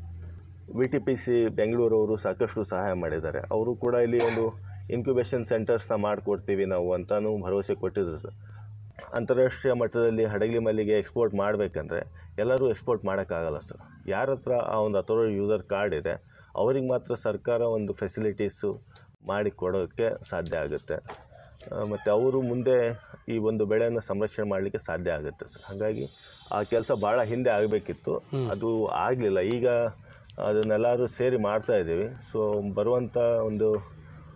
ವಿ ಟಿ ಪಿ ಸಿ ಬೆಂಗಳೂರವರು ಸಾಕಷ್ಟು ಸಹಾಯ ಮಾಡಿದ್ದಾರೆ ಅವರು ಕೂಡ ಇಲ್ಲಿ ಒಂದು ಇನ್ಕ್ಯುಬೇಷನ್ ಸೆಂಟರ್ಸ್ನ ಮಾಡಿಕೊಡ್ತೀವಿ ನಾವು ಅಂತಲೂ ಭರವಸೆ ಕೊಟ್ಟಿದ್ರು ಸರ್ ಅಂತಾರಾಷ್ಟ್ರೀಯ ಮಟ್ಟದಲ್ಲಿ ಹಡಗಲಿ ಮಲ್ಲಿಗೆ ಎಕ್ಸ್ಪೋರ್ಟ್ ಮಾಡಬೇಕಂದ್ರೆ ಎಲ್ಲರೂ ಎಕ್ಸ್ಪೋರ್ಟ್ ಮಾಡೋಕ್ಕಾಗಲ್ಲ ಸರ್ ಯಾರ ಹತ್ರ ಆ ಒಂದು ಅಥೋರೈಡ್ ಯೂಸರ್ ಕಾರ್ಡ್ ಇದೆ ಅವ್ರಿಗೆ ಮಾತ್ರ ಸರ್ಕಾರ ಒಂದು ಫೆಸಿಲಿಟೀಸು ಮಾಡಿ ಕೊಡೋಕ್ಕೆ ಸಾಧ್ಯ ಆಗುತ್ತೆ ಮತ್ತು ಅವರು ಮುಂದೆ ಈ ಒಂದು ಬೆಳೆಯನ್ನು ಸಂರಕ್ಷಣೆ ಮಾಡಲಿಕ್ಕೆ ಸಾಧ್ಯ ಆಗುತ್ತೆ ಸರ್ ಹಾಗಾಗಿ ಆ ಕೆಲಸ ಭಾಳ ಹಿಂದೆ ಆಗಬೇಕಿತ್ತು ಅದು ಆಗಲಿಲ್ಲ ಈಗ ಅದನ್ನೆಲ್ಲರೂ ಸೇರಿ ಮಾಡ್ತಾ ಇದ್ದೀವಿ ಸೊ ಬರುವಂಥ ಒಂದು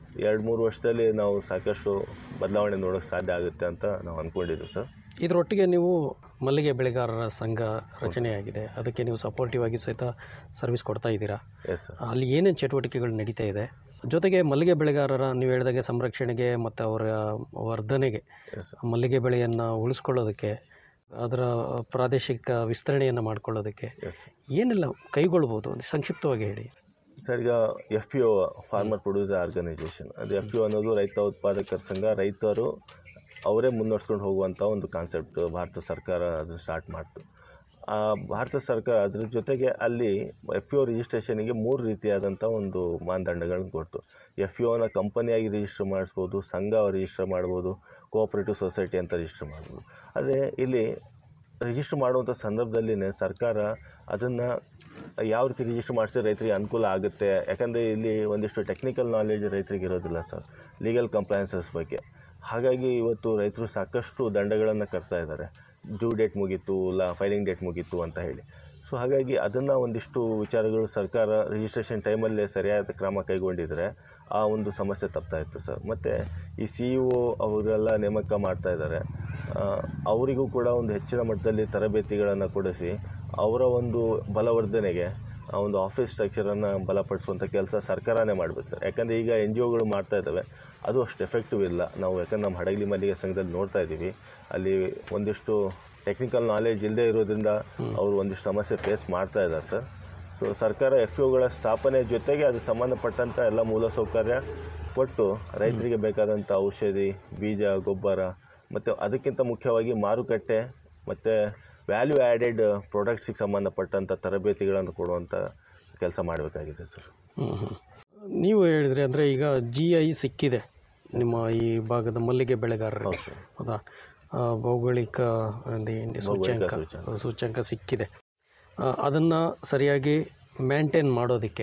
ಎರಡು ಮೂರು ವರ್ಷದಲ್ಲಿ ನಾವು ಸಾಕಷ್ಟು ಬದಲಾವಣೆ ನೋಡೋಕ್ಕೆ ಸಾಧ್ಯ ಆಗುತ್ತೆ ಅಂತ ನಾವು ಅಂದ್ಕೊಂಡಿದ್ದೀವಿ ಸರ್ ಇದರೊಟ್ಟಿಗೆ ನೀವು ಮಲ್ಲಿಗೆ ಬೆಳೆಗಾರರ ಸಂಘ ರಚನೆಯಾಗಿದೆ ಅದಕ್ಕೆ ನೀವು ಸಪೋರ್ಟಿವ್ ಆಗಿ ಸಹಿತ ಸರ್ವಿಸ್ ಕೊಡ್ತಾ ಇದ್ದೀರಾ ಎಸ್ ಸರ್ ಅಲ್ಲಿ ಏನೇನು ಚಟುವಟಿಕೆಗಳು ನಡೀತಾ ಇದೆ ಜೊತೆಗೆ ಮಲ್ಲಿಗೆ ಬೆಳೆಗಾರರ ನೀವು ಹೇಳಿದಾಗೆ ಸಂರಕ್ಷಣೆಗೆ ಮತ್ತು ಅವರ ವರ್ಧನೆಗೆ ಎಸ್ ಮಲ್ಲಿಗೆ ಬೆಳೆಯನ್ನು ಉಳಿಸ್ಕೊಳ್ಳೋದಕ್ಕೆ ಅದರ ಪ್ರಾದೇಶಿಕ ವಿಸ್ತರಣೆಯನ್ನು ಮಾಡ್ಕೊಳ್ಳೋದಕ್ಕೆ ಎಸ್ ಏನೆಲ್ಲ ಕೈಗೊಳ್ಬೋದು ಒಂದು ಸಂಕ್ಷಿಪ್ತವಾಗಿ ಹೇಳಿ ಸರ್ ಈಗ F P O farmer producer organisation ಅದು ಎಫ್ ಪಿ ಒ ಅನ್ನೋದು ರೈತ ಉತ್ಪಾದಕರ ಸಂಘ ರೈತರು ಅವರೇ ಮುನ್ನಡೆಸ್ಕೊಂಡು ಹೋಗುವಂಥ ಒಂದು ಕಾನ್ಸೆಪ್ಟ್ ಭಾರತ ಸರ್ಕಾರ ಅದು ಸ್ಟಾರ್ಟ್ ಮಾಡ್ತು ಆ ಭಾರತ ಸರ್ಕಾರ ಅದ್ರ ಜೊತೆಗೆ ಅಲ್ಲಿ ಎಫ್ ಪಿ ಒ ರಿಜಿಸ್ಟ್ರೇಷನಿಗೆ ಮೂರು ರೀತಿಯಾದಂಥ ಒಂದು ಮಾನದಂಡಗಳನ್ನ ಕೊಡ್ತು ಎಫ್ ಪಿ ಒನ ಕಂಪನಿಯಾಗಿ ರಿಜಿಸ್ಟರ್ ಮಾಡಿಸ್ಬೋದು ಸಂಘ ರಿಜಿಸ್ಟರ್ ಮಾಡ್ಬೋದು ಕೋಆಪ್ರೇಟಿವ್ ಸೊಸೈಟಿ ಅಂತ ರಿಜಿಸ್ಟರ್ ಮಾಡ್ಬೋದು ಆದರೆ ಇಲ್ಲಿ ರಿಜಿಸ್ಟರ್ ಮಾಡುವಂಥ ಸಂದರ್ಭದಲ್ಲಿನೇ ಸರ್ಕಾರ ಅದನ್ನು ಯಾವ ರೀತಿ ರಿಜಿಸ್ಟರ್ ಮಾಡಿಸಿದ್ರೆ ರೈತರಿಗೆ ಅನುಕೂಲ ಆಗುತ್ತೆ ಯಾಕಂದರೆ ಇಲ್ಲಿ ಒಂದಿಷ್ಟು ಟೆಕ್ನಿಕಲ್ ನಾಲೆಜ್ ರೈತರಿಗೆ ಇರೋದಿಲ್ಲ ಸರ್ ಲೀಗಲ್ ಕಂಪ್ಲೈನ್ಸಸ್ ಬಗ್ಗೆ ಹಾಗಾಗಿ ಇವತ್ತು ರೈತರು ಸಾಕಷ್ಟು ದಂಡಗಳನ್ನು ಕಟ್ತಾ ಇದ್ದಾರೆ ಡ್ಯೂ ಡೇಟ್ ಮುಗೀತು ಇಲ್ಲ ಫೈಲಿಂಗ್ ಡೇಟ್ ಮುಗೀತು ಅಂತ ಹೇಳಿ ಸೊ ಹಾಗಾಗಿ ಅದನ್ನು ಒಂದಿಷ್ಟು ವಿಚಾರಗಳು ಸರ್ಕಾರ ರಿಜಿಸ್ಟ್ರೇಷನ್ ಟೈಮಲ್ಲೇ ಸರಿಯಾದ ಕ್ರಮ ಕೈಗೊಂಡಿದ್ರೆ ಆ ಒಂದು ಸಮಸ್ಯೆ ತಪ್ತಾ ಇತ್ತು ಸರ್ ಮತ್ತು ಈ ಸಿ ಇ ಒ ಅವರೆಲ್ಲ ನೇಮಕ ಮಾಡ್ತಾ ಇದ್ದಾರೆ ಆ, ಅವರಿಗೂ ಕೂಡ ಒಂದು ಹೆಚ್ಚಿನ ಮಟ್ಟದಲ್ಲಿ ತರಬೇತಿಗಳನ್ನು ಕೊಡಿಸಿ ಅವರ ಒಂದು ಬಲವರ್ಧನೆಗೆ ಆ ಒಂದು ಆಫೀಸ್ ಸ್ಟ್ರಕ್ಚರನ್ನು ಬಲಪಡಿಸುವಂಥ ಕೆಲಸ ಸರ್ಕಾರನೇ ಮಾಡಬೇಕು ಸರ್ ಯಾಕಂದರೆ ಈಗ ಎನ್ ಜಿ ಒಗಳು ಮಾಡ್ತಾ ಇದ್ದಾವೆ ಅದು ಅಷ್ಟು ಎಫೆಕ್ಟಿವ್ ಇಲ್ಲ ನಾವು ಯಾಕಂದ್ರೆ ನಮ್ಮ ಹಡಗಲಿ ಮಲ್ಲಿಗೆ ಸಂಘದಲ್ಲಿ ನೋಡ್ತಾ ಇದ್ದೀವಿ ಅಲ್ಲಿ ಒಂದಿಷ್ಟು ಟೆಕ್ನಿಕಲ್ ನಾಲೆಜ್ ಇಲ್ಲದೆ ಇರೋದ್ರಿಂದ ಅವರು ಒಂದಿಷ್ಟು ಸಮಸ್ಯೆ ಫೇಸ್ ಮಾಡ್ತಾ ಇದ್ದಾರೆ ಸರ್ ಸೊ ಸರ್ಕಾರ ಎಫ್ ಪಿ ಒಗಳ ಸ್ಥಾಪನೆ ಜೊತೆಗೆ ಅದು ಸಂಬಂಧಪಟ್ಟಂಥ ಎಲ್ಲ ಮೂಲಸೌಕರ್ಯ ಕೊಟ್ಟು ರೈತರಿಗೆ ಬೇಕಾದಂಥ ಔಷಧಿ ಬೀಜ ಗೊಬ್ಬರ ಮತ್ತು ಅದಕ್ಕಿಂತ ಮುಖ್ಯವಾಗಿ ಮಾರುಕಟ್ಟೆ ಮತ್ತು ವ್ಯಾಲ್ಯೂ ಆ್ಯಡೆಡ್ ಪ್ರಾಡಕ್ಟ್ಸಿಗೆ ಸಂಬಂಧಪಟ್ಟಂಥ ತರಬೇತಿಗಳನ್ನು ಕೊಡುವಂಥ ಕೆಲಸ ಮಾಡಬೇಕಾಗಿದೆ ಸರ್ ಹ್ಮ್, ಹ್ಮ್. ನೀವು ಹೇಳಿದ್ರಿ ಅಂದರೆ ಈಗ ಜಿ ಐ ಸಿಕ್ಕಿದೆ ನಿಮ್ಮ ಈ ಭಾಗದ ಮಲ್ಲಿಗೆ ಬೆಳೆಗಾರರಿಗೆ ಹೌದು ಸರ್ ಹೌದಾ ಆ, ಭೌಗೋಳಿಕ ಒಂದು ಏನು ಸೂಚ್ಯಂಕ ಸೂಚ್ಯಂಕ. ಸೂಚ್ಯಂಕ ಸಿಕ್ಕಿದೆ ಅದನ್ನು ಸರಿಯಾಗಿ ಮೇಂಟೈನ್ ಮಾಡೋದಕ್ಕೆ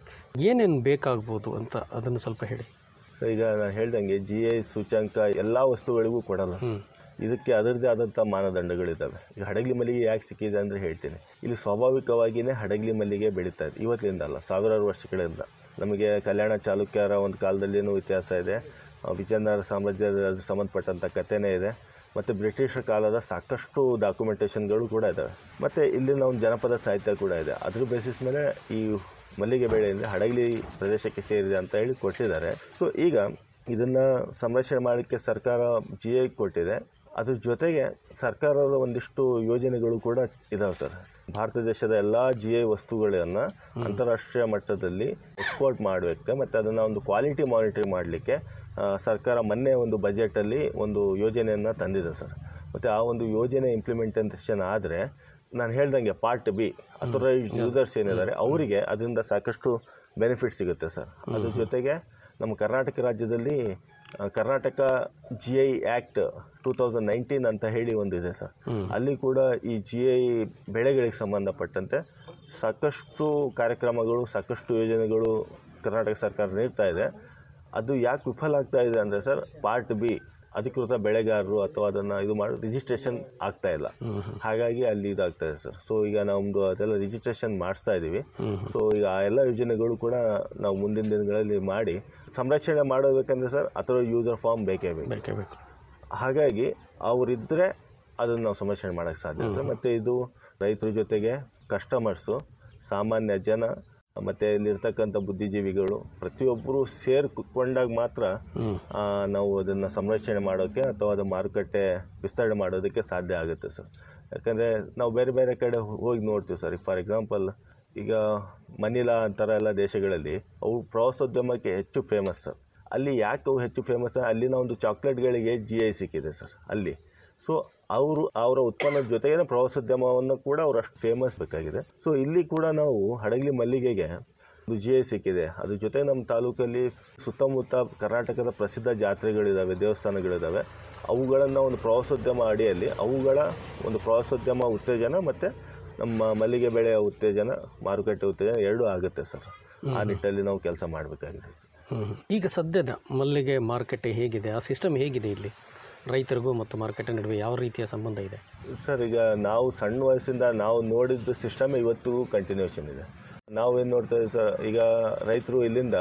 ಏನೇನು ಬೇಕಾಗ್ಬೋದು ಅಂತ ಅದನ್ನು ಸ್ವಲ್ಪ ಹೇಳಿ ಸೊ ಈಗ ನಾನು ಹೇಳ್ದಂಗೆ ಜಿ ಐ ಸೂಚ್ಯಂಕ ಎಲ್ಲ ವಸ್ತುಗಳಿಗೂ ಕೊಡಲ್ಲ ಸರ್. ಇದಕ್ಕೆ ಅದರದ್ದೇ ಆದಂಥ ಮಾನದಂಡಗಳಿದ್ದಾವೆ ಈಗ ಹಡಗಲಿ ಮಲ್ಲಿಗೆ ಯಾಕೆ ಸಿಕ್ಕಿದೆ ಅಂದರೆ ಹೇಳ್ತೀನಿ ಇಲ್ಲಿ ಸ್ವಾಭಾವಿಕವಾಗಿಯೇ ಹಡಗಲಿ ಮಲ್ಲಿಗೆ ಬೆಳೀತಾ ಇದೆ ಇವತ್ತಿನಿಂದ ಅಲ್ಲ ಸಾವಿರಾರು ವರ್ಷಗಳಿಂದ ನಮಗೆ ಕಲ್ಯಾಣ ಚಾಲುಕ್ಯರ ಒಂದು ಕಾಲದಲ್ಲಿನೂ ಇತಿಹಾಸ ಇದೆ ಆ, ವಿಜಯನಗರ ಸಾಮ್ರಾಜ್ಯದ ಸಂಬಂಧಪಟ್ಟಂಥ ಕಥೆನೇ ಇದೆ ಮತ್ತು ಬ್ರಿಟಿಷರ ಕಾಲದ ಸಾಕಷ್ಟು ಡಾಕ್ಯುಮೆಂಟೇಷನ್ಗಳು ಕೂಡ ಇದ್ದಾವೆ ಮತ್ತು ಇಲ್ಲಿನ ಒಂದು ಜನಪದ ಸಾಹಿತ್ಯ ಕೂಡ ಇದೆ ಅದ್ರ ಬೇಸಿಸ್ ಮೇಲೆ ಈ ಮಲ್ಲಿಗೆ ಬೆಳೆಯಿಂದ ಹಡಗಲಿ ಪ್ರದೇಶಕ್ಕೆ ಸೇರಿದೆ ಅಂತ ಹೇಳಿ ಕೊಟ್ಟಿದ್ದಾರೆ ಸೊ ಈಗ ಇದನ್ನು ಸಂರಕ್ಷಣೆ ಮಾಡಲಿಕ್ಕೆ ಸರ್ಕಾರ ಜಿ ಐ ಕೊಟ್ಟಿದೆ ಅದ್ರ ಜೊತೆಗೆ ಸರ್ಕಾರದ ಒಂದಿಷ್ಟು ಯೋಜನೆಗಳು ಕೂಡ ಇದಾವೆ ಸರ್ ಭಾರತ ದೇಶದ ಎಲ್ಲ ಜಿ ಐ ವಸ್ತುಗಳನ್ನು ಅಂತಾರಾಷ್ಟ್ರೀಯ ಮಟ್ಟದಲ್ಲಿ ಎಕ್ಸ್ಪೋರ್ಟ್ ಮಾಡಬೇಕು ಮತ್ತು ಅದನ್ನು ಒಂದು ಕ್ವಾಲಿಟಿ ಮಾನಿಟರಿಂಗ್ ಮಾಡಲಿಕ್ಕೆ ಸರ್ಕಾರ ಮೊನ್ನೆ ಒಂದು ಬಜೆಟಲ್ಲಿ ಒಂದು ಯೋಜನೆಯನ್ನು ತಂದಿದೆ ಸರ್ ಮತ್ತು ಆ ಒಂದು ಯೋಜನೆ ಇಂಪ್ಲಿಮೆಂಟೇಷನ್ ಆದರೆ ನಾನು ಹೇಳ್ದಂಗೆ ಪಾರ್ಟ್ ಬಿ ಅಥರೈಸ್ಡ್ ಯೂಸರ್ಸ್ ಏನಿದ್ದಾರೆ ಅವರಿಗೆ ಅದರಿಂದ ಸಾಕಷ್ಟು ಬೆನಿಫಿಟ್ ಸಿಗುತ್ತೆ ಸರ್ ಅದ್ರ ಜೊತೆಗೆ ನಮ್ಮ ಕರ್ನಾಟಕ ರಾಜ್ಯದಲ್ಲಿ ಆ, Karnataka G I act two thousand nineteen ಅಂತ ಹೇಳಿ ಒಂದಿದೆ ಸರ್ ಅಲ್ಲಿ ಕೂಡ ಈ ಜಿ ಐ ಬೆಳೆಗಳಿಗೆ ಸಂಬಂಧಪಟ್ಟಂತೆ ಸಾಕಷ್ಟು ಕಾರ್ಯಕ್ರಮಗಳು ಸಾಕಷ್ಟು ಯೋಜನೆಗಳು ಕರ್ನಾಟಕ ಸರ್ಕಾರ ನೀಡ್ತಾ ಇದೆ ಅದು ಯಾಕೆ ವಿಫಲ ಆಗ್ತಾ ಇದೆ ಅಂದರೆ ಸರ್ ಪಾರ್ಟ್ ಬಿ ಅಧಿಕೃತ ಬೆಳೆಗಾರರು ಅಥವಾ ಅದನ್ನು ಇದು ಮಾಡಿ ರಿಜಿಸ್ಟ್ರೇಷನ್ ಆಗ್ತಾ ಇಲ್ಲ ಹಾಗಾಗಿ ಅಲ್ಲಿ ಇದಾಗ್ತಾ ಇದೆ ಸರ್ ಸೊ ಈಗ ನಮ್ಮದು ಅದೆಲ್ಲ ರಿಜಿಸ್ಟ್ರೇಷನ್ ಮಾಡಿಸ್ತಾ ಇದ್ದೀವಿ ಸೊ ಈಗ ಆ ಎಲ್ಲ ಯೋಜನೆಗಳು ಕೂಡ ನಾವು ಮುಂದಿನ ದಿನಗಳಲ್ಲಿ ಮಾಡಿ ಸಂರಕ್ಷಣೆ ಮಾಡಬೇಕಂದ್ರೆ ಸರ್ ಅಥವಾ ಯೂಸರ್ ಫಾರ್ಮ್ ಬೇಕೇ ಬೇಕು ಬೇಕೇ ಬೇಕು ಹಾಗಾಗಿ ಅವರಿದ್ದರೆ ಅದನ್ನು ನಾವು ಸಂರಕ್ಷಣೆ ಮಾಡೋಕ್ಕೆ ಸಾಧ್ಯ ಸರ್ ಮತ್ತು ಇದು ರೈತರ ಜೊತೆಗೆ ಕಸ್ಟಮರ್ಸು ಸಾಮಾನ್ಯ ಜನ ಮತ್ತು ಇಲ್ಲಿರ್ತಕ್ಕಂಥ ಬುದ್ಧಿಜೀವಿಗಳು ಪ್ರತಿಯೊಬ್ಬರು ಸೇರಿಕೊಂಡಾಗ ಮಾತ್ರ ಆ, ನಾವು ಅದನ್ನು ಸಂರಕ್ಷಣೆ ಮಾಡೋಕ್ಕೆ ಅಥವಾ ಅದು ಮಾರುಕಟ್ಟೆ ವಿಸ್ತರಣೆ ಮಾಡೋದಕ್ಕೆ ಸಾಧ್ಯ ಆಗುತ್ತೆ ಸರ್ ಯಾಕಂದರೆ ನಾವು ಬೇರೆ ಬೇರೆ ಕಡೆ ಹೋಗಿ ನೋಡ್ತೀವಿ ಸರ್ ಫಾರ್ ಎಕ್ಸಾಂಪಲ್ ಈಗ ಮನಿಲಾ ಅಂತರ ಎಲ್ಲ ದೇಶಗಳಲ್ಲಿ ಅವು ಪ್ರವಾಸೋದ್ಯಮಕ್ಕೆ ಹೆಚ್ಚು ಫೇಮಸ್ ಸರ್ ಅಲ್ಲಿ ಯಾಕೆ ಅವು ಹೆಚ್ಚು ಫೇಮಸ್ ಅಲ್ಲಿನ ಒಂದು ಚಾಕ್ಲೇಟ್ಗಳಿಗೆ ಜಿ ಐ ಸಿಕ್ಕಿದೆ ಸರ್ ಅಲ್ಲಿ ಸೊ ಅವರು ಅವರ ಉತ್ಪನ್ನದ ಜೊತೆಗೇ ಪ್ರವಾಸೋದ್ಯಮವನ್ನು ಕೂಡ ಅವರು ಅಷ್ಟು ಫೇಮಸ್ ಬೇಕಾಗಿದೆ ಸೊ ಇಲ್ಲಿ ಕೂಡ ನಾವು ಹಡಗಲಿ ಮಲ್ಲಿಗೆಗೆ ಒಂದು ಜಿ ಐ ಸಿಕ್ಕಿದೆ ಅದ್ರ ಜೊತೆ ನಮ್ಮ ತಾಲೂಕಲ್ಲಿ ಸುತ್ತಮುತ್ತ ಕರ್ನಾಟಕದ ಪ್ರಸಿದ್ಧ ಜಾತ್ರೆಗಳಿದ್ದಾವೆ ದೇವಸ್ಥಾನಗಳಿದ್ದಾವೆ ಅವುಗಳನ್ನು ಒಂದು ಪ್ರವಾಸೋದ್ಯಮ ಅಡಿಯಲ್ಲಿ ಅವುಗಳ ಒಂದು ಪ್ರವಾಸೋದ್ಯಮ ಉತ್ತೇಜನ ಮತ್ತು ನಮ್ಮ ಮಲ್ಲಿಗೆ ಬೆಳೆಯ ಉತ್ತೇಜನ ಮಾರುಕಟ್ಟೆ ಉತ್ತೇಜನ ಎರಡೂ ಆಗುತ್ತೆ ಸರ್ ಆ ನಿಟ್ಟಲ್ಲಿ ನಾವು ಕೆಲಸ ಮಾಡಬೇಕಾಗಿದೆ ಹ್ಮ್. ಈಗ ಸದ್ಯದ ಮಲ್ಲಿಗೆ ಮಾರುಕಟ್ಟೆ ಹೇಗಿದೆ ಆ ಸಿಸ್ಟಮ್ ಹೇಗಿದೆ ಇಲ್ಲಿ ರೈತರಿಗೂ ಮತ್ತು ಮಾರುಕಟ್ಟೆ ನಡುವೆ ಯಾವ ರೀತಿಯ ಸಂಬಂಧ ಇದೆ ಸರ್ ಈಗ ನಾವು ಸಣ್ಣ ವಯಸ್ಸಿಂದ ನಾವು ನೋಡಿದ ಸಿಸ್ಟಮ್ ಇವತ್ತಿಗೂ ಕಂಟಿನ್ಯೂಷನ್ ಇದೆ ನಾವೇನು ನೋಡ್ತಾ ಇದ್ದೀವಿ ಸರ್ ಈಗ ರೈತರು ಇಲ್ಲಿಂದ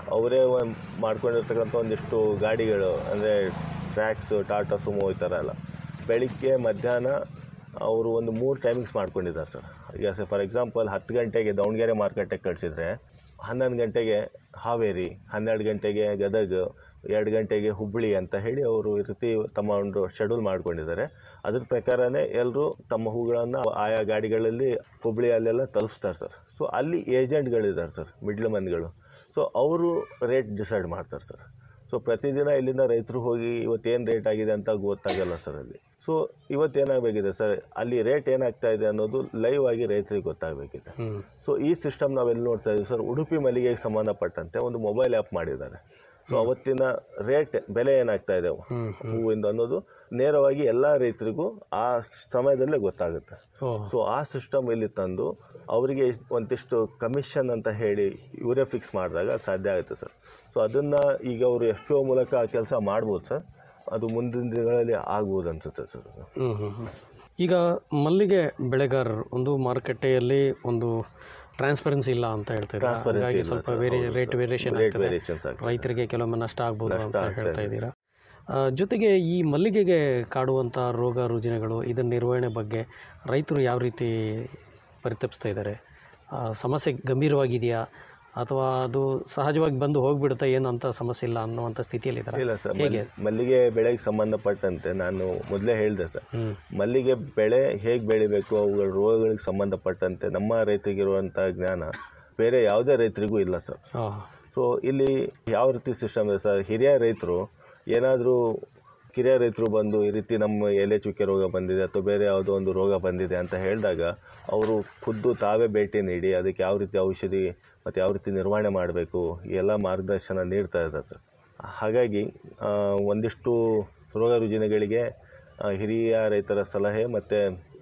ಅವರೇ ಒಂದ್ ಮಾಡ್ಕೊಂಡಿರ್ತಕ್ಕಂಥ ಒಂದಿಷ್ಟು ಗಾಡಿಗಳು ಅಂದರೆ ಟ್ರ್ಯಾಕ್ಸು ಟಾಟಾ ಸುಮೋ ಈ ಥರ ಎಲ್ಲ ಬೆಳಿಗ್ಗೆ ಮಧ್ಯಾಹ್ನ ಅವರು ಒಂದು ಮೂರು ಟೈಮಿಂಗ್ಸ್ ಮಾಡ್ಕೊಂಡಿದ್ದಾರೆ ಸರ್ ಈಗ ಸರ್ ಫಾರ್ ಎಕ್ಸಾಂಪಲ್ ಹತ್ತು ಗಂಟೆಗೆ ದಾವಣಗೆರೆ ಮಾರ್ಕೆಟಿಗೆ ಕಳಿಸಿದ್ರೆ ಹನ್ನೊಂದು ಗಂಟೆಗೆ ಹಾವೇರಿ ಹನ್ನೆರಡು ಗಂಟೆಗೆ ಗದಗ ಎರಡು ಗಂಟೆಗೆ ಹುಬ್ಬಳ್ಳಿ ಅಂತ ಹೇಳಿ ಅವರು ಈ ರೀತಿ ತಮ್ಮ ಒಂದು ಶೆಡ್ಯೂಲ್ ಮಾಡ್ಕೊಂಡಿದ್ದಾರೆ ಅದ್ರ ಪ್ರಕಾರನೇ ಎಲ್ಲರೂ ತಮ್ಮ ಹೂಗಳನ್ನು ಆಯಾ ಗಾಡಿಗಳಲ್ಲಿ ಹುಬ್ಬಳ್ಳಿ ಅಲ್ಲೆಲ್ಲ ತಲುಪಿಸ್ತಾರೆ ಸರ್ ಸೊ ಅಲ್ಲಿ ಏಜೆಂಟ್ಗಳಿದ್ದಾರೆ ಸರ್ ಮಿಡ್ಲ್ ಮನ್ಗಳು ಸೊ ಅವರು ರೇಟ್ ಡಿಸೈಡ್ ಮಾಡ್ತಾರೆ ಸರ್ ಸೊ ಪ್ರತಿದಿನ ಇಲ್ಲಿಂದ ರೈತರು ಹೋಗಿ ಇವತ್ತೇನು ರೇಟ್ ಆಗಿದೆ ಅಂತ ಗೊತ್ತಾಗಲ್ಲ ಸರ್ ಅಲ್ಲಿ ಸೊ ಇವತ್ತೇನಾಗಬೇಕಿದೆ ಸರ್ ಅಲ್ಲಿ ರೇಟ್ ಏನಾಗ್ತಾ ಇದೆ ಅನ್ನೋದು ಲೈವ್ ಆಗಿ ರೈತರಿಗೆ ಗೊತ್ತಾಗಬೇಕಿದೆ ಸೊ ಈ ಸಿಸ್ಟಮ್ ನಾವೆಲ್ಲಿ ನೋಡ್ತಾ ಇದ್ದೀವಿ ಸರ್ ಉಡುಪಿ ಮಲ್ಲಿಗೆಗೆ ಸಂಬಂಧಪಟ್ಟಂತೆ ಒಂದು ಮೊಬೈಲ್ ಆ್ಯಪ್ ಮಾಡಿದ್ದಾರೆ ಸೊ ಅವತ್ತಿನ ರೇಟ್ ಬೆಲೆ ಏನಾಗ್ತಾ ಇದೆ ಹೂವಿಂದ ಅನ್ನೋದು ನೇರವಾಗಿ ಎಲ್ಲ ರೈತರಿಗೂ ಆ ಸಮಯದಲ್ಲೇ ಗೊತ್ತಾಗುತ್ತೆ ಸೊ ಆ ಸಿಸ್ಟಮ್ ಇಲ್ಲಿ ತಂದು ಅವರಿಗೆ ಒಂದಿಷ್ಟು ಕಮಿಷನ್ ಅಂತ ಹೇಳಿ ಇವರೇ ಫಿಕ್ಸ್ ಮಾಡಿದಾಗ ಸಾಧ್ಯ ಆಗುತ್ತೆ ಸರ್ ಸೊ ಅದನ್ನು ಈಗ ಅವರು ಎಫ್ ಪಿ ಒ ಮೂಲಕ ಆ ಕೆಲಸ ಮಾಡ್ಬೋದು ಸರ್ ಅದು ಮುಂದಿನ ದಿನಗಳಲ್ಲಿ ಆಗ್ಬೋದು ಅನ್ಸುತ್ತೆ ಸರ್ ಅದು ಹ್ಮ್, ಹ್ಮ್, ಹ್ಮ್. ಈಗ ಮಲ್ಲಿಗೆ ಬೆಳೆಗಾರರು ಒಂದು ಮಾರುಕಟ್ಟೆಯಲ್ಲಿ ಒಂದು ಟ್ರಾನ್ಸ್ಪರೆನ್ಸಿ ಇಲ್ಲ ಅಂತ ಹೇಳ್ತಾ ಇದ್ದಾರೆ Transparency ಹಾಗಾಗಿ ಇಲ್ಲ ಸ್ವಲ್ಪ ಸರ್, ವೇರಿ ಹೌದು rate sir. Variation Rate variations ಆಗ್ತದೆ. ರೈತರಿಗೆ ಕೆಲವೊಮ್ಮೆ ನಷ್ಟ ಆಗ್ಬೋದು ನಷ್ಟ ಅಂತ ಆಗ್ತಾ ಹೇಳ್ತಾ ಇದೆ ಇದ್ದೀರಾ ಆ, ಜೊತೆಗೆ ಈ ಮಲ್ಲಿಗೆಗೆ ಕಾಡುವಂಥ ರೋಗ ರುಜಿನಗಳು ಇದರ ನಿರ್ವಹಣೆ ಬಗ್ಗೆ ರೈತರು ಯಾವ ರೀತಿ ಪರಿತಪಿಸ್ತಾ ಇದ್ದಾರೆ ಆ, ಸಮಸ್ಯೆ ಗಂಭೀರವಾಗಿದೆಯಾ ಅಥವಾ ಅದು ಸಹಜವಾಗಿ ಬಂದು ಹೋಗ್ಬಿಡುತ್ತಾ ಏನು ಅಂತ ಸಮಸ್ಯೆ ಇಲ್ಲ ಅನ್ನುವಂಥ ಸ್ಥಿತಿಯಲ್ಲಿದ್ದಾರೆ ಇಲ್ಲ ಸರ್ ಹೇಗೆ ಮಲ್- ಮಲ್ಲಿಗೆ ಬೆಳೆಗೆ ಸಂಬಂಧಪಟ್ಟಂತೆ ನಾನು ಮೊದಲೇ ಹೇಳಿದೆ ಸರ್ ಹ್ಮ್. ಮಲ್ಲಿಗೆ ಬೆಳೆ ಹೇಗೆ ಬೆಳಿಬೇಕು ಅವುಗಳ ರೋಗಗಳಿಗೆ ಸಂಬಂಧಪಟ್ಟಂತೆ ನಮ್ಮ ರೈತರಿಗಿರುವಂಥ ಜ್ಞಾನ ಬೇರೆ ಯಾವುದೇ ರೈತರಿಗೂ ಇಲ್ಲ ಸರ್ ಆ, ಸೊ ಇಲ್ಲಿ ಯಾವ ರೀತಿ ಸಿಸ್ಟಮ್ ಇದೆ ಸರ್ ಹಿರಿಯ ರೈತರು ಏನಾದರೂ ಕಿರಿಯ ರೈತರು ಬಂದು ಈ ರೀತಿ ನಮ್ಮ ಎಲೆ ಚುಕ್ಕೆ ರೋಗ ಬಂದಿದೆ ಅಥವಾ ಬೇರೆ ಯಾವುದೋ ಒಂದು ರೋಗ ಬಂದಿದೆ ಅಂತ ಹೇಳಿದಾಗ ಅವರು ಖುದ್ದು ತಾವೇ ಭೇಟಿ ನೀಡಿ ಅದಕ್ಕೆ ಯಾವ ರೀತಿ ಔಷಧಿ ಮತ್ತು ಯಾವ ರೀತಿ ನಿರ್ವಹಣೆ ಮಾಡಬೇಕು ಈ ಎಲ್ಲ ಮಾರ್ಗದರ್ಶನ ನೀಡ್ತಾ ಇದ್ದಾರೆ ಸರ್ ಹಾಗಾಗಿ ಆ, ಒಂದಿಷ್ಟು ರೋಗ ರುಜಿನಗಳಿಗೆ ಆ, ಹಿರಿಯ ರೈತರ ಸಲಹೆ ಮತ್ತು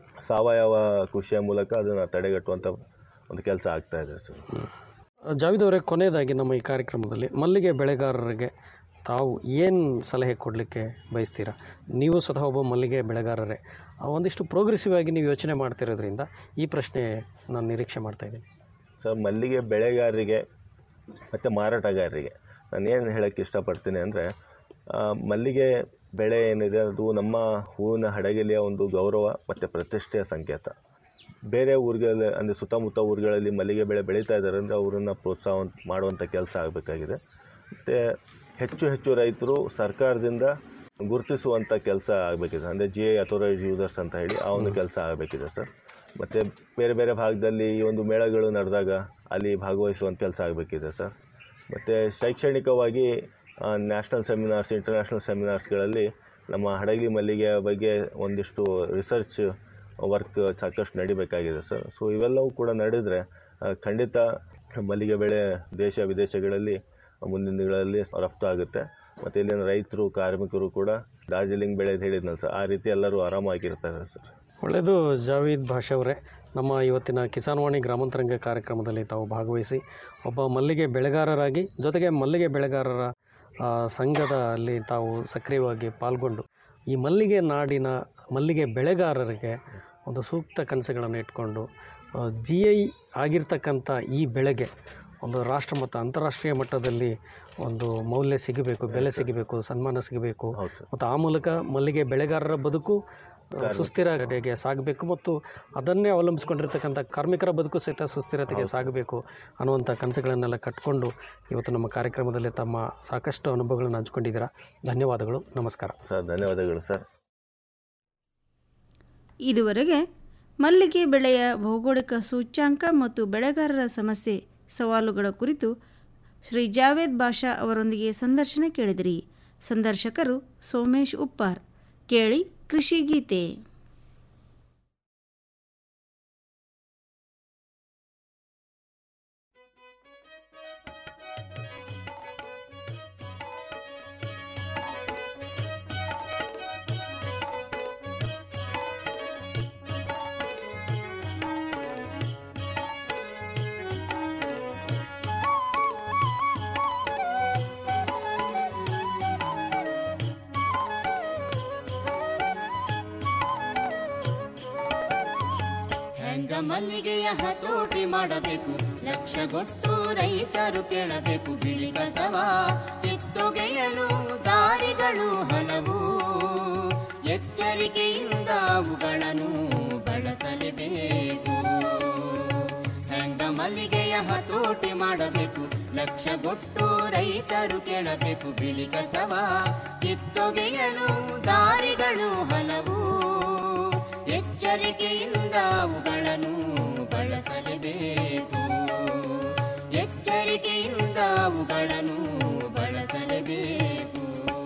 ಸಾವಯವ ಕೃಷಿಯ ಮೂಲಕ ಅದನ್ನು ತಡೆಗಟ್ಟುವಂಥ ಒಂದು ಕೆಲಸ ಆಗ್ತಾ ಇದೆ ಸರ್ ಜಾವಿದ್ ಅವರೇ ಕೊನೆಯದಾಗಿ ನಮ್ಮ ಈ ಕಾರ್ಯಕ್ರಮದಲ್ಲಿ ಮಲ್ಲಿಗೆ ಬೆಳೆಗಾರರಿಗೆ ತಾವು ಏನು ಸಲಹೆ ಕೊಡಲಿಕ್ಕೆ ಬಯಸ್ತೀರಾ ನೀವು ಸ್ವತಃ ಒಬ್ಬ ಮಲ್ಲಿಗೆ ಬೆಳೆಗಾರರೇ ಆ, ಒಂದಿಷ್ಟು ಪ್ರೋಗ್ರೆಸಿವ್ ಆಗಿ ನೀವು ಯೋಚನೆ ಮಾಡ್ತಿರೋದ್ರಿಂದ ಈ ಪ್ರಶ್ನೆ ನಾನು ನಿರೀಕ್ಷೆ ಮಾಡ್ತಾ ಇದ್ದೀನಿ ಸರ್ ಮಲ್ಲಿಗೆ ಬೆಳೆಗಾರರಿಗೆ ಮತ್ತು ಮಾರಾಟಗಾರರಿಗೆ ನಾನು ಏನು ಹೇಳೋಕ್ಕೆ ಇಷ್ಟಪಡ್ತೀನಿ ಅಂದರೆ ಮಲ್ಲಿಗೆ ಬೆಳೆ ಏನಿದೆ ಅದು ನಮ್ಮ ಹೂವಿನ ಹಡಗಲಿಯ ಒಂದು ಗೌರವ ಮತ್ತು ಪ್ರತಿಷ್ಠೆಯ ಸಂಕೇತ ಬೇರೆ ಊರುಗಳಲ್ಲಿ ಅಂದರೆ ಸುತ್ತಮುತ್ತ ಊರುಗಳಲ್ಲಿ ಮಲ್ಲಿಗೆ ಬೆಳೆ ಬೆಳೀತಾ ಇದ್ದಾರೆ ಅಂದರೆ ಅವರನ್ನು ಪ್ರೋತ್ಸಾಹ ಮಾಡುವಂಥ ಕೆಲಸ ಆಗಬೇಕಾಗಿದೆ ಮತ್ತು ಹೆಚ್ಚು ಹೆಚ್ಚು ರೈತರು ಸರ್ಕಾರದಿಂದ ಗುರುತಿಸುವಂಥ ಕೆಲಸ ಆಗಬೇಕಿದೆ ಅಂದರೆ ಜಿ ಐ ಅಥೋರೈಸ್ ಯೂಸರ್ಸ್ ಅಂತ ಹೇಳಿ ಆ ಒಂದು ಕೆಲಸ ಆಗಬೇಕಿದೆ ಸರ್ ಮತ್ತು ಬೇರೆ ಬೇರೆ ಭಾಗದಲ್ಲಿ ಈ ಒಂದು ಮೇಳಗಳು ನಡೆದಾಗ ಅಲ್ಲಿ ಭಾಗವಹಿಸುವಂಥ ಕೆಲಸ ಆಗಬೇಕಿದೆ ಸರ್ ಮತ್ತು ಶೈಕ್ಷಣಿಕವಾಗಿ ನ್ಯಾಷನಲ್ ಸೆಮಿನಾರ್ಸ್ ಇಂಟರ್ನ್ಯಾಷನಲ್ ಸೆಮಿನಾರ್ಸ್ಗಳಲ್ಲಿ ನಮ್ಮ ಹಡಗಲಿ ಮಲ್ಲಿಗೆಯ ಬಗ್ಗೆ ಒಂದಿಷ್ಟು ರಿಸರ್ಚ್ ವರ್ಕ್ ಸಾಕಷ್ಟು ನಡಿಬೇಕಾಗಿದೆ ಸರ್ ಸೊ ಇವೆಲ್ಲವೂ ಕೂಡ ನಡೆದರೆ ಆ, ಖಂಡಿತ ಮಲ್ಲಿಗೆ ಬೆಳೆ ದೇಶ ವಿದೇಶಗಳಲ್ಲಿ ಮುಂದಿನ ದಿನಗಳಲ್ಲಿ ರಫ್ತು ಆಗುತ್ತೆ ಮತ್ತು ಇಲ್ಲಿನ ರೈತರು ಕಾರ್ಮಿಕರು ಕೂಡ ಡಾರ್ಜಿಲಿಂಗ್ ಬೆಳೆ ಹೇಳಿದ್ನಲ್ಲ ಸರ್ ಆ ರೀತಿ ಎಲ್ಲರೂ ಆರಾಮಾಗಿರ್ತಾರೆ ಸರ್ ಒಳ್ಳೆಯದು ಜಾವೀದ್ ಭಾಷಾ ಅವರೇ ನಮ್ಮ ಇವತ್ತಿನ ಕಿಸಾನ್ವಾಣಿ ಗ್ರಾಮಾಂತರಂಗ ಕಾರ್ಯಕ್ರಮದಲ್ಲಿ ತಾವು ಭಾಗವಹಿಸಿ ಒಬ್ಬ ಮಲ್ಲಿಗೆ ಬೆಳೆಗಾರರಾಗಿ ಜೊತೆಗೆ ಮಲ್ಲಿಗೆ ಬೆಳೆಗಾರರ ಆ, ಸಂಘದ ಅಲ್ಲಿ ತಾವು ಸಕ್ರಿಯವಾಗಿ ಪಾಲ್ಗೊಂಡು ಈ ಮಲ್ಲಿಗೆ ನಾಡಿನ ಮಲ್ಲಿಗೆ ಬೆಳೆಗಾರರಿಗೆ ಒಂದು ಸೂಕ್ತ ಕನಸುಗಳನ್ನು ಇಟ್ಕೊಂಡು ಜಿ ಐ ಆಗಿರ್ತಕ್ಕಂಥ ಈ ಬೆಳೆಗೆ ಒಂದು ರಾಷ್ಟ್ರ ಮತ್ತು ಅಂತಾರಾಷ್ಟ್ರೀಯ ಮಟ್ಟದಲ್ಲಿ ಒಂದು ಮೌಲ್ಯ ಸಿಗಬೇಕು ಬೆಲೆ ಸಿಗಬೇಕು ಸನ್ಮಾನ ಸಿಗಬೇಕು ಮತ್ತು ಆ ಮೂಲಕ ಮಲ್ಲಿಗೆ ಬೆಳೆಗಾರರ ಬದುಕು ಆ, ಸುಸ್ಥಿರತೆಗೆ ಸಾಗಬೇಕು ಮತ್ತು ಅದನ್ನೇ ಅವಲಂಬಿಸ್ಕೊಂಡಿರ್ತಕ್ಕಂಥ ಕಾರ್ಮಿಕರ ಬದುಕು ಸಹಿತ ಸುಸ್ಥಿರತೆಗೆ ಸಾಗಬೇಕು ಅನ್ನುವಂಥ ಕನಸುಗಳನ್ನೆಲ್ಲ ಕಟ್ಕೊಂಡು ಇವತ್ತು ನಮ್ಮ ಕಾರ್ಯಕ್ರಮದಲ್ಲಿ ತಮ್ಮ ಸಾಕಷ್ಟು ಅನುಭವಗಳನ್ನು ಹಂಚ್ಕೊಂಡಿದ್ದೀರಾ ಧನ್ಯವಾದಗಳು ನಮಸ್ಕಾರ ಸರ್ ಧನ್ಯವಾದಗಳು ಸರ್ ಇದುವರೆಗೆ ಮಲ್ಲಿಗೆ ಬೆಳೆಯ ಭೌಗೋಳಿಕ ಸೂಚ್ಯಾಂಕ ಮತ್ತು ಬೆಳೆಗಾರರ ಸಮಸ್ಯೆ ಸವಾಲುಗಳ ಕುರಿತು ಶ್ರೀ ಜಾವೇದ್ ಬಾಷಾ ಅವರೊಂದಿಗೆ ಸಂದರ್ಶನ ಕೇಳಿದಿರಿ ಸಂದರ್ಶಕರು ಸೋಮೇಶ್ ಉಪ್ಪಾರ್ ಕೇಳಿ ಕೃಷಿ ಗೀತೆ ಹೆಂಗ ಮಲ್ಲಿಗೆಯ ಹತೋಟಿ ಮಾಡಬೇಕು ಲಕ್ಷಗೊಟ್ಟು ರೈತರು ಕೇಳಬೇಕು ಬಿಳಿ ಕಸವ ಕಿತ್ತೊಗೆಯಲು ದಾರಿಗಳು ಹಲವು ಎಚ್ಚರಿಕೆಯಿಂದ ಅವುಗಳನ್ನು ಬಳಸಲೇಬೇಕು ಹೆಂಗ ಮಲ್ಲಿಗೆಯ ಹತೋಟಿ ಮಾಡಬೇಕು ಲಕ್ಷಗೊಟ್ಟು ರೈತರು ಕೇಳಬೇಕು ಬಿಳಿ ಕಸವ ಕಿತ್ತೊಗೆಯಲು ದಾರಿಗಳು ಹಲವು ಎಚ್ಚರಿಕೆಯಿಂದ ಅವುಗಳನ್ನು ಬಳಸಲೇಬೇಕು ಎಚ್ಚರಿಕೆಯಿಂದ ಅವುಗಳನ್ನು ಬಳಸಲೇಬೇಕು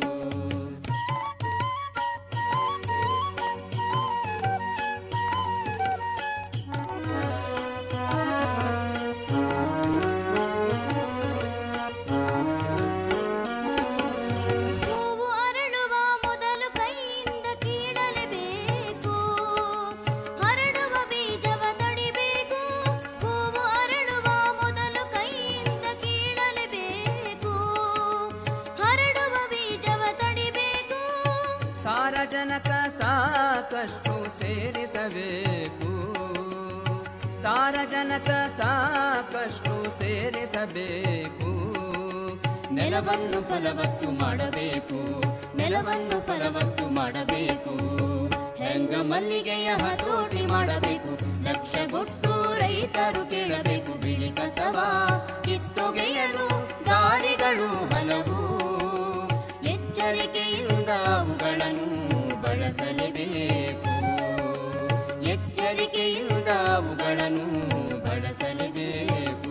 ಹೂವು ಅರಳುವ ಮೊದಲು ಕೈಯಿಂದ ಕೀಳಲೇಬೇಕು ಹರಡುವ ಬೀಜವ ತಡಿಬೇಕು ಹೂವು ಅರಳುವ ಮೊದಲು ಕೈಯಿಂದ ಕೀಳಲೇಬೇಕು ಹರಡುವ ಬೀಜವ ತಡಿಬೇಕು ಸಾರಜನಕ ಸಾಕಷ್ಟು ಸೇರಿಸಬೇಕು ಸಾರಜನಕ ಸಾಕಷ್ಟು ಸೇರಿಸಬೇಕು ನೆಲವನ್ನು ಫಲವತ್ತು ಮಾಡಬೇಕು ನೆಲವನ್ನು ಫಲವತ್ತು ಮಾಡಬೇಕು ಹೆಂಗ ಮಲ್ಲಿಗೆಯ ಹತೋಟಿ ಮಾಡಬೇಕು ಲಕ್ಷಗೊಟ್ಟು ರೈತರು ಕೇಳಬೇಕು ಬಿಳಿ ಕಸವ ಕಿತ್ತೊಗೆಯಲು ದಾರಿಗಳು ಹಲವು ಎಚ್ಚರಿಕೆಯಿಂದ ಅವುಗಳನ್ನು ಬಳಸಲೇಬೇಕು ಎಚ್ಚರಿಕೆಯಿಂದ ಅವುಗಳನ್ನು ಬಳಸಲೇಬೇಕು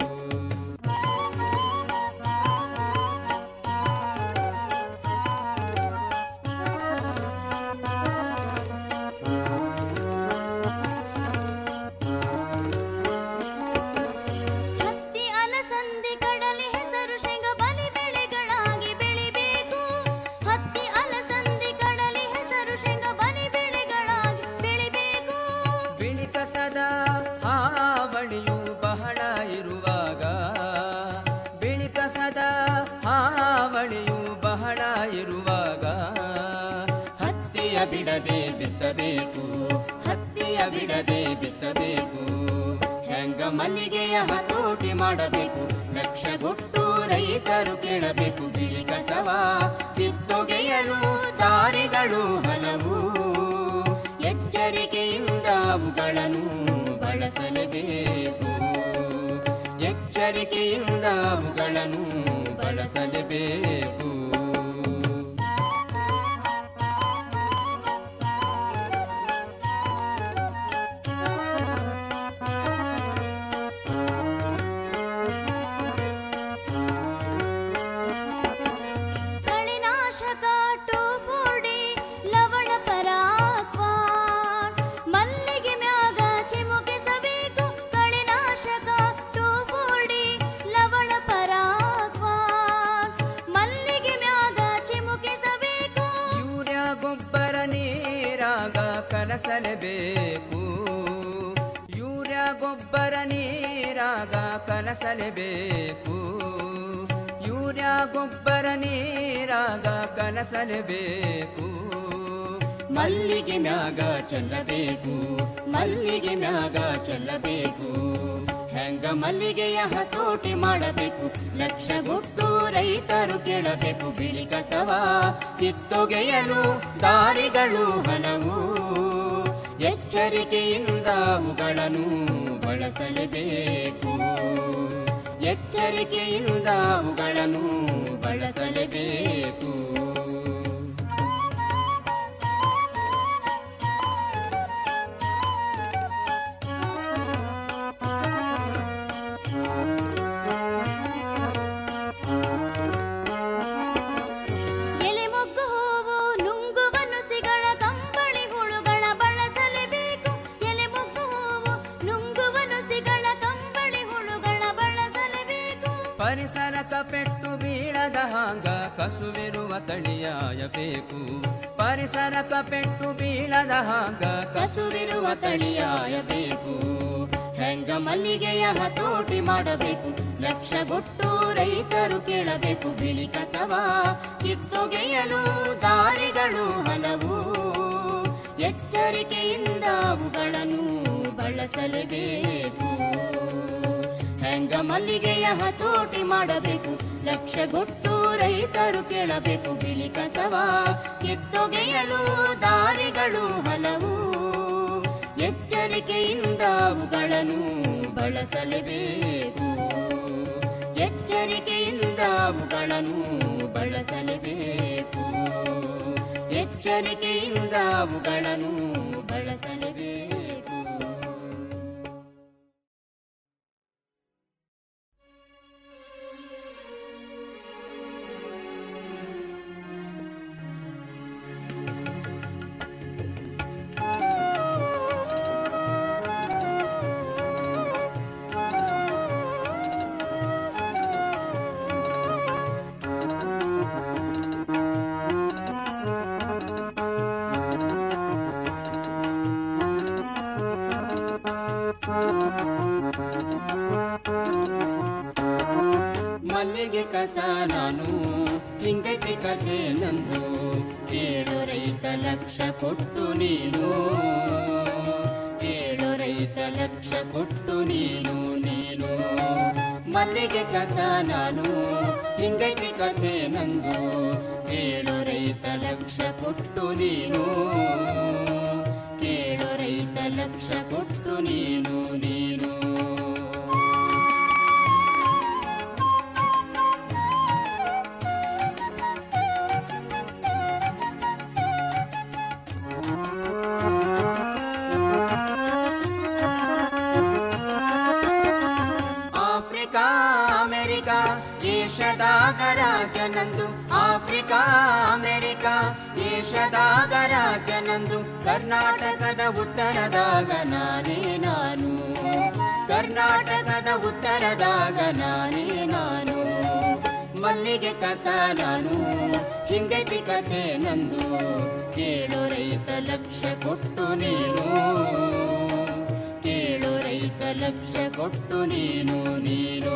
ಹತ್ತಿ ಅಲಸಂದಿ ಕಡಲೆ ಹೆಸರು ಶೇಂಗ ಬಲಿ ಬೆಳೆಗಳಾಗಿ ಬೆಳಿಬೇಕು ಹತ್ತಿ ಅಲಸಂದಿ ಕಡಲೆ ಹೆಸರು ಶೇಂಗ ಬಲಿ ಬೆಳೆಗಳಾಗಿ ಬೆಳಿಬೇಕು ಬಿಳಿ ಕಸದ ಹಾವಳಿಯು ಬಹಳ ಇರುವಾಗ ಬಿಳಿ ಕಸದ ಹಾವಳಿಯು ಬಹಳ ಇರುವಾಗ ಹತ್ತಿಯ ಬಿಡದೆ ಬಿತ್ತಬೇಕು ಹತ್ತಿಯ ಬಿಡದೆ ಬಿತ್ತಬೇಕು ಹೆಂಗ ಮಲ್ಲಿಗೆಯ ಹತೋಟಿ ಮಾಡಬೇಕು ಲಕ್ಷಗೊಟ್ಟು ರೈತರು ಕೇಳಬೇಕು ಬಿಳಿ ಕಸವ ಕಿತ್ತೊಗೆಯಲು ದಾರಿಗಳು ಹಲವು ಎಚ್ಚರಿಕೆಯಿಂದ ಅವುಗಳನ್ನು ಬಳಸಲೇಬೇಕು ಎಚ್ಚರಿಕೆಯಿಂದ ಅವುಗಳನ್ನು ಬಳಸಲೇಬೇಕು ಕಳೆನಾಶಕ ಟೋಫೋಡಿ ಲವಣ ಪರಾಕ್ವಾ ಮಲ್ಲಿಗೆ ಮ್ಯಾಗ ಚಿಮುಕಿಸಬೇಕು ಕಳೆನಾಶಕ ಟೋಫೋಡಿ ಲವಣ ಪರಾಕ್ವಾ ಮಲ್ಲಿಗೆ ಮ್ಯಾಗ ಚಿಮುಕಿಸಬೇಕು ಯೂರಿಯಾ ಗೊಬ್ಬರ ನೀರಾಗ ಕಲಸಲೇಬೇಕು ಯೂರಿಯಾ ಗೊಬ್ಬರ ನೀರಾಗ ಕಲಸಲೇಬೇಕು ಯೂರಿಯಾ ಗೊಬ್ಬರ ನೀರಾಗ ಕಲಸಲೇಬೇಕು ಮಲ್ಲಿಗೆ ಮ್ಯಾಗ ಚೆಲ್ಲಬೇಕು ಮಲ್ಲಿಗೆ ಮ್ಯಾಗ ಚೆಲ್ಲಬೇಕು ಹೆಂಗ ಮಲ್ಲಿಗೆಯ ಹತೋಟಿ ಮಾಡಬೇಕು ಲಕ್ಷಗೊಟ್ಟು ರೈತರು ಕೇಳಬೇಕು ಬಿಳಿ ಕಸವ ಕಿತ್ತೊಗೆಯಲು ದಾರಿಗಳು ಹಲವು ಎಚ್ಚರಿಕೆಯಿಂದ ಅವುಗಳನ್ನು ಬಳಸಲೇಬೇಕು ಎಚ್ಚರಿಕೆಯಿಂದ ಅವುಗಳನ್ನು ಬಳಸಲೇಬೇಕು ಎಲೆ ಮೊಗ್ಗು ಹೂವು ನುಂಗುವ ನುಸಿಗಳ ಕಂಬಳಿ ಹುಳುಗಳ ಬಳಸಲೇಬೇಕು ಎಲೆ ಮೊಗ್ಗು ಹೂವು ನುಂಗುವ ನುಸಿಗಳ ಕಂಬಳಿ ಹುಳುಗಳ ಬಳಸಲೇಬೇಕು ಪರಿಸರಕ ಪೆಟ್ಟು ಬೀಳದ ಹಾಂಗ ಕಸುವಿರುವ ತಳಿಯಾಯಬೇಕು ಪರಿಸರಕ ಪೆಟ್ಟು ಬೀಳದ ಹಾಂಗ ಕಸುವಿರುವ ತಳಿಯಾಯಬೇಕು ಹೆಂಗ ಮಲ್ಲಿಗೆಯ ಹತೋಟಿ ಮಾಡಬೇಕು ಲಕ್ಷಗೊಟ್ಟು ರೈತರು ಕೇಳಬೇಕು ಬಿಳಿ ಕಸವ ಕಿತ್ತೊಗೆಯಲು ದಾರಿಗಳು ಹಲವು ಎಚ್ಚರಿಕೆಯಿಂದ ಅವುಗಳನ್ನು ಬಳಸ ಬಳಸಲೇಬೇಕು ಹೆಂಗ ಮಲ್ಲಿಗೆಯ ಹತೋಟಿ ಮಾಡಬೇಕು ಲಕ್ಷಗೊಟ್ಟು ರೈತರು ಕೇಳಬೇಕು ಬಿಳಿ ಕಸವ ಕಿತ್ತೊಗೆಯಲು ದಾರಿಗಳು ಹಲವು ಎಚ್ಚರಿಕೆಯಿಂದ ಅವುಗಳನ್ನು ಬಳಸಲೇಬೇಕು ಎಚ್ಚರಿಕೆಯಿಂದ ಅವುಗಳನ್ನು ಬಳಸಲೇಬೇಕು ಎಚ್ಚರಿಕೆಯಿಂದ ಅವುಗಳನ್ನು ಬಳಸಲೇಬೇಕು ಮಲ್ಲಿಗೆ ಕಸ ನಾನು ಹಿಂಗತಿ ಕಥೆ ನಂದು ಏಳು ರೈತ ಲಕ್ಷ ಕೊಟ್ಟು ನೀನು ಏಳು ರೈತ ಲಕ್ಷ ಕೊಟ್ಟು ನೀನು ನೀನು ಮಲ್ಲಿಗೆ ಕಸ ನಾನು ಹಿಂಗತಿ ಕಥೆ ನಂದು ಏಳು ರೈತ ಲಕ್ಷ ಕೊಟ್ಟು ನೀನು ಕೇಳು ರೈತ ಲಕ್ಷ ಕೊಟ್ಟು ನೀನು ನೀನು ಆಫ್ರಿಕಾ ಅಮೆರಿಕ ಏಷದಾಗ ರಾಜನಂದು ಆಫ್ರಿಕಾ ಅಮೆರಿಕ ಏಷದಾಗ ರಾಜನಂದು ಕರ್ನಾಟಕದ ಉತ್ತರದಾಗ ನಾನೇ ನಾನು ಕರ್ನಾಟಕದ ಉತ್ತರದಾಗ ನಾನೇ ನಾನು ಮಲ್ಲಿಗೆ ಕಸ ನಾನು ಹಿಂಗತಿ ಕಥೆ ನಂದು ಕೇಳು ರೈತ ಲಕ್ಷ ಕೊಟ್ಟು ನೀನು ಕೇಳು ರೈತ ಲಕ್ಷ ಕೊಟ್ಟು ನೀನು ನೀನು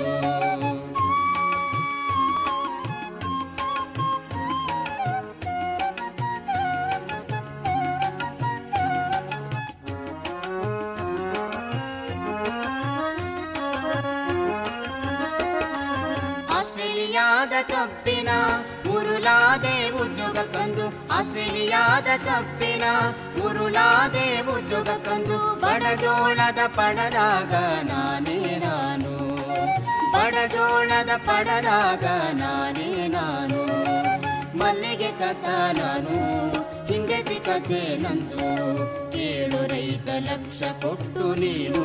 ಆಸ್ಟ್ರೇಲಿಯಾದ ಕಬ್ಬಿನ ಉರುಳಾದೆ ಉದ್ಯೋಗ ಕಂದು ಆಸ್ಟ್ರೇಲಿಯಾದ ಕಬ್ಬಿನ ಉರುಳಾದೆ ಉದ್ಯೋಗ ಕಂದು ಬಡಜೋಳದ ಪಡದಾಗ ನಾನೇ ನಾನು ಬಡಜೋಳದ ಪಡದಾಗ ನಾನೇ ನಾನು ಮಲ್ಲಿಗೆ ಕಸ ನಾನು ಹಿಂಗತಿ ಕಥೆ ನಂದು ಕೇಳು ರೈತ ಲಕ್ಷ ಕೊಟ್ಟು ನೀನು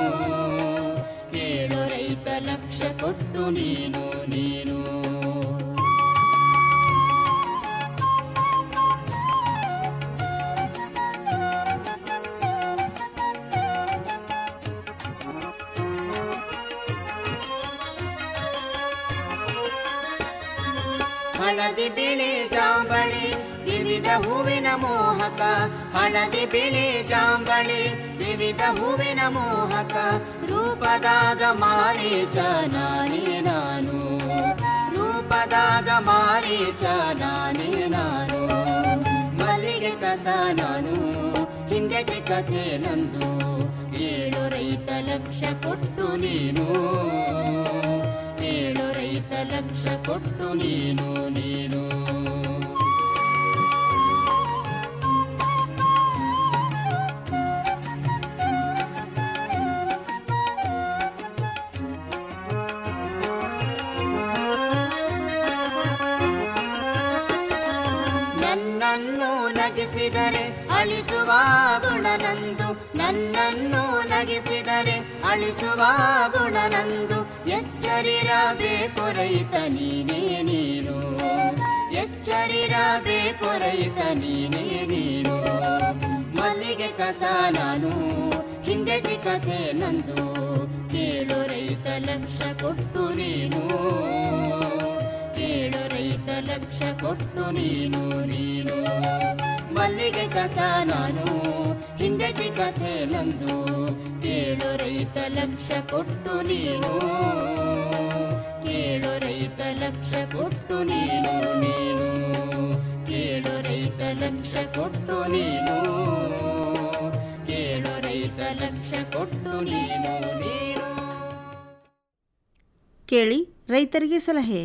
ಕೇಳು ರೈತ ಲಕ್ಷ ಕೊಟ್ಟು ನೀನು ನೀನು ಹಳದಿ ಬಿಳಿ ಜಾಂಬಳಿ ವಿವಿಧ ಹೂವಿನ ಮೋಹಕ ಹಳದಿ ಬಿಳಿ ಜಾಂಬಳಿ ವಿವಿಧ ಹೂವಿನ ಮೋಹಕ ರೂಪದಾಗ ಮಾರೀಚ ನಾನೇ ನಾನು ರೂಪದಾಗ ಮಾರೀಚ ನಾನೇ ನಾನು ಮಲ್ಲಿಗೆ ಕಸ ನಾನು ಹಿಂಗತಿ ಕಥೆ ನಂದು ಏಳು ರೈತ ಲಕ್ಷ ಕೊಟ್ಟು ನೀನು ಏಳು ರೈತ ಲಕ್ಷ ಕೊಟ್ಟು ನೀನು ನೀನು ನನ್ನನ್ನು ನಗಿಸಿದರೆ ಅಳಿಸುವ ಗುಣನಂದು ನನ್ನನ್ನು ನಗಿಸಿದರೆ ಅಳಿಸುವ ಗುಣನಂದು ಎಚ್ಚರಿರಬೇಕು ರೈತ ನೀನೇ ನೀನು ಎಚ್ಚರಿರಬೇಕು ರೈತ ನೀನೇ ನೀನು ಮಲ್ಲಿಗೆ ಕಸ ನಾನು ಹಿಂಗತಿ ಕಥೆ ನಂದು ಕೇಳು ರೈತ ಲಕ್ಷ ಕೊಟ್ಟು ನೀನು ಕೇಳು ರೈತ ಲಕ್ಷ ಕೊಟ್ಟು ನೀನು ನೀನು ಮಲ್ಲಿಗೆ ಕಸ ನಾನು ಹಿಂದಟಿ ಕಥೆ ನಂದು ಕೇಳು ರೈತ ಲಕ್ಷ ಕೊಟ್ಟು ನೀನು ಕೇಳು ರೈತ ಲಕ್ಷ ಕೊಟ್ಟು ನೀನು ನೀನು ಕೇಳು ರೈತ ಲಕ್ಷ ಕೊಟ್ಟು ನೀನು ಕೇಳು ರೈತ ಲಕ್ಷ ಕೊಟ್ಟು ನೀನು ನೀನು ಕೇಳಿ ರೈತರಿಗೆ ಸಲಹೆ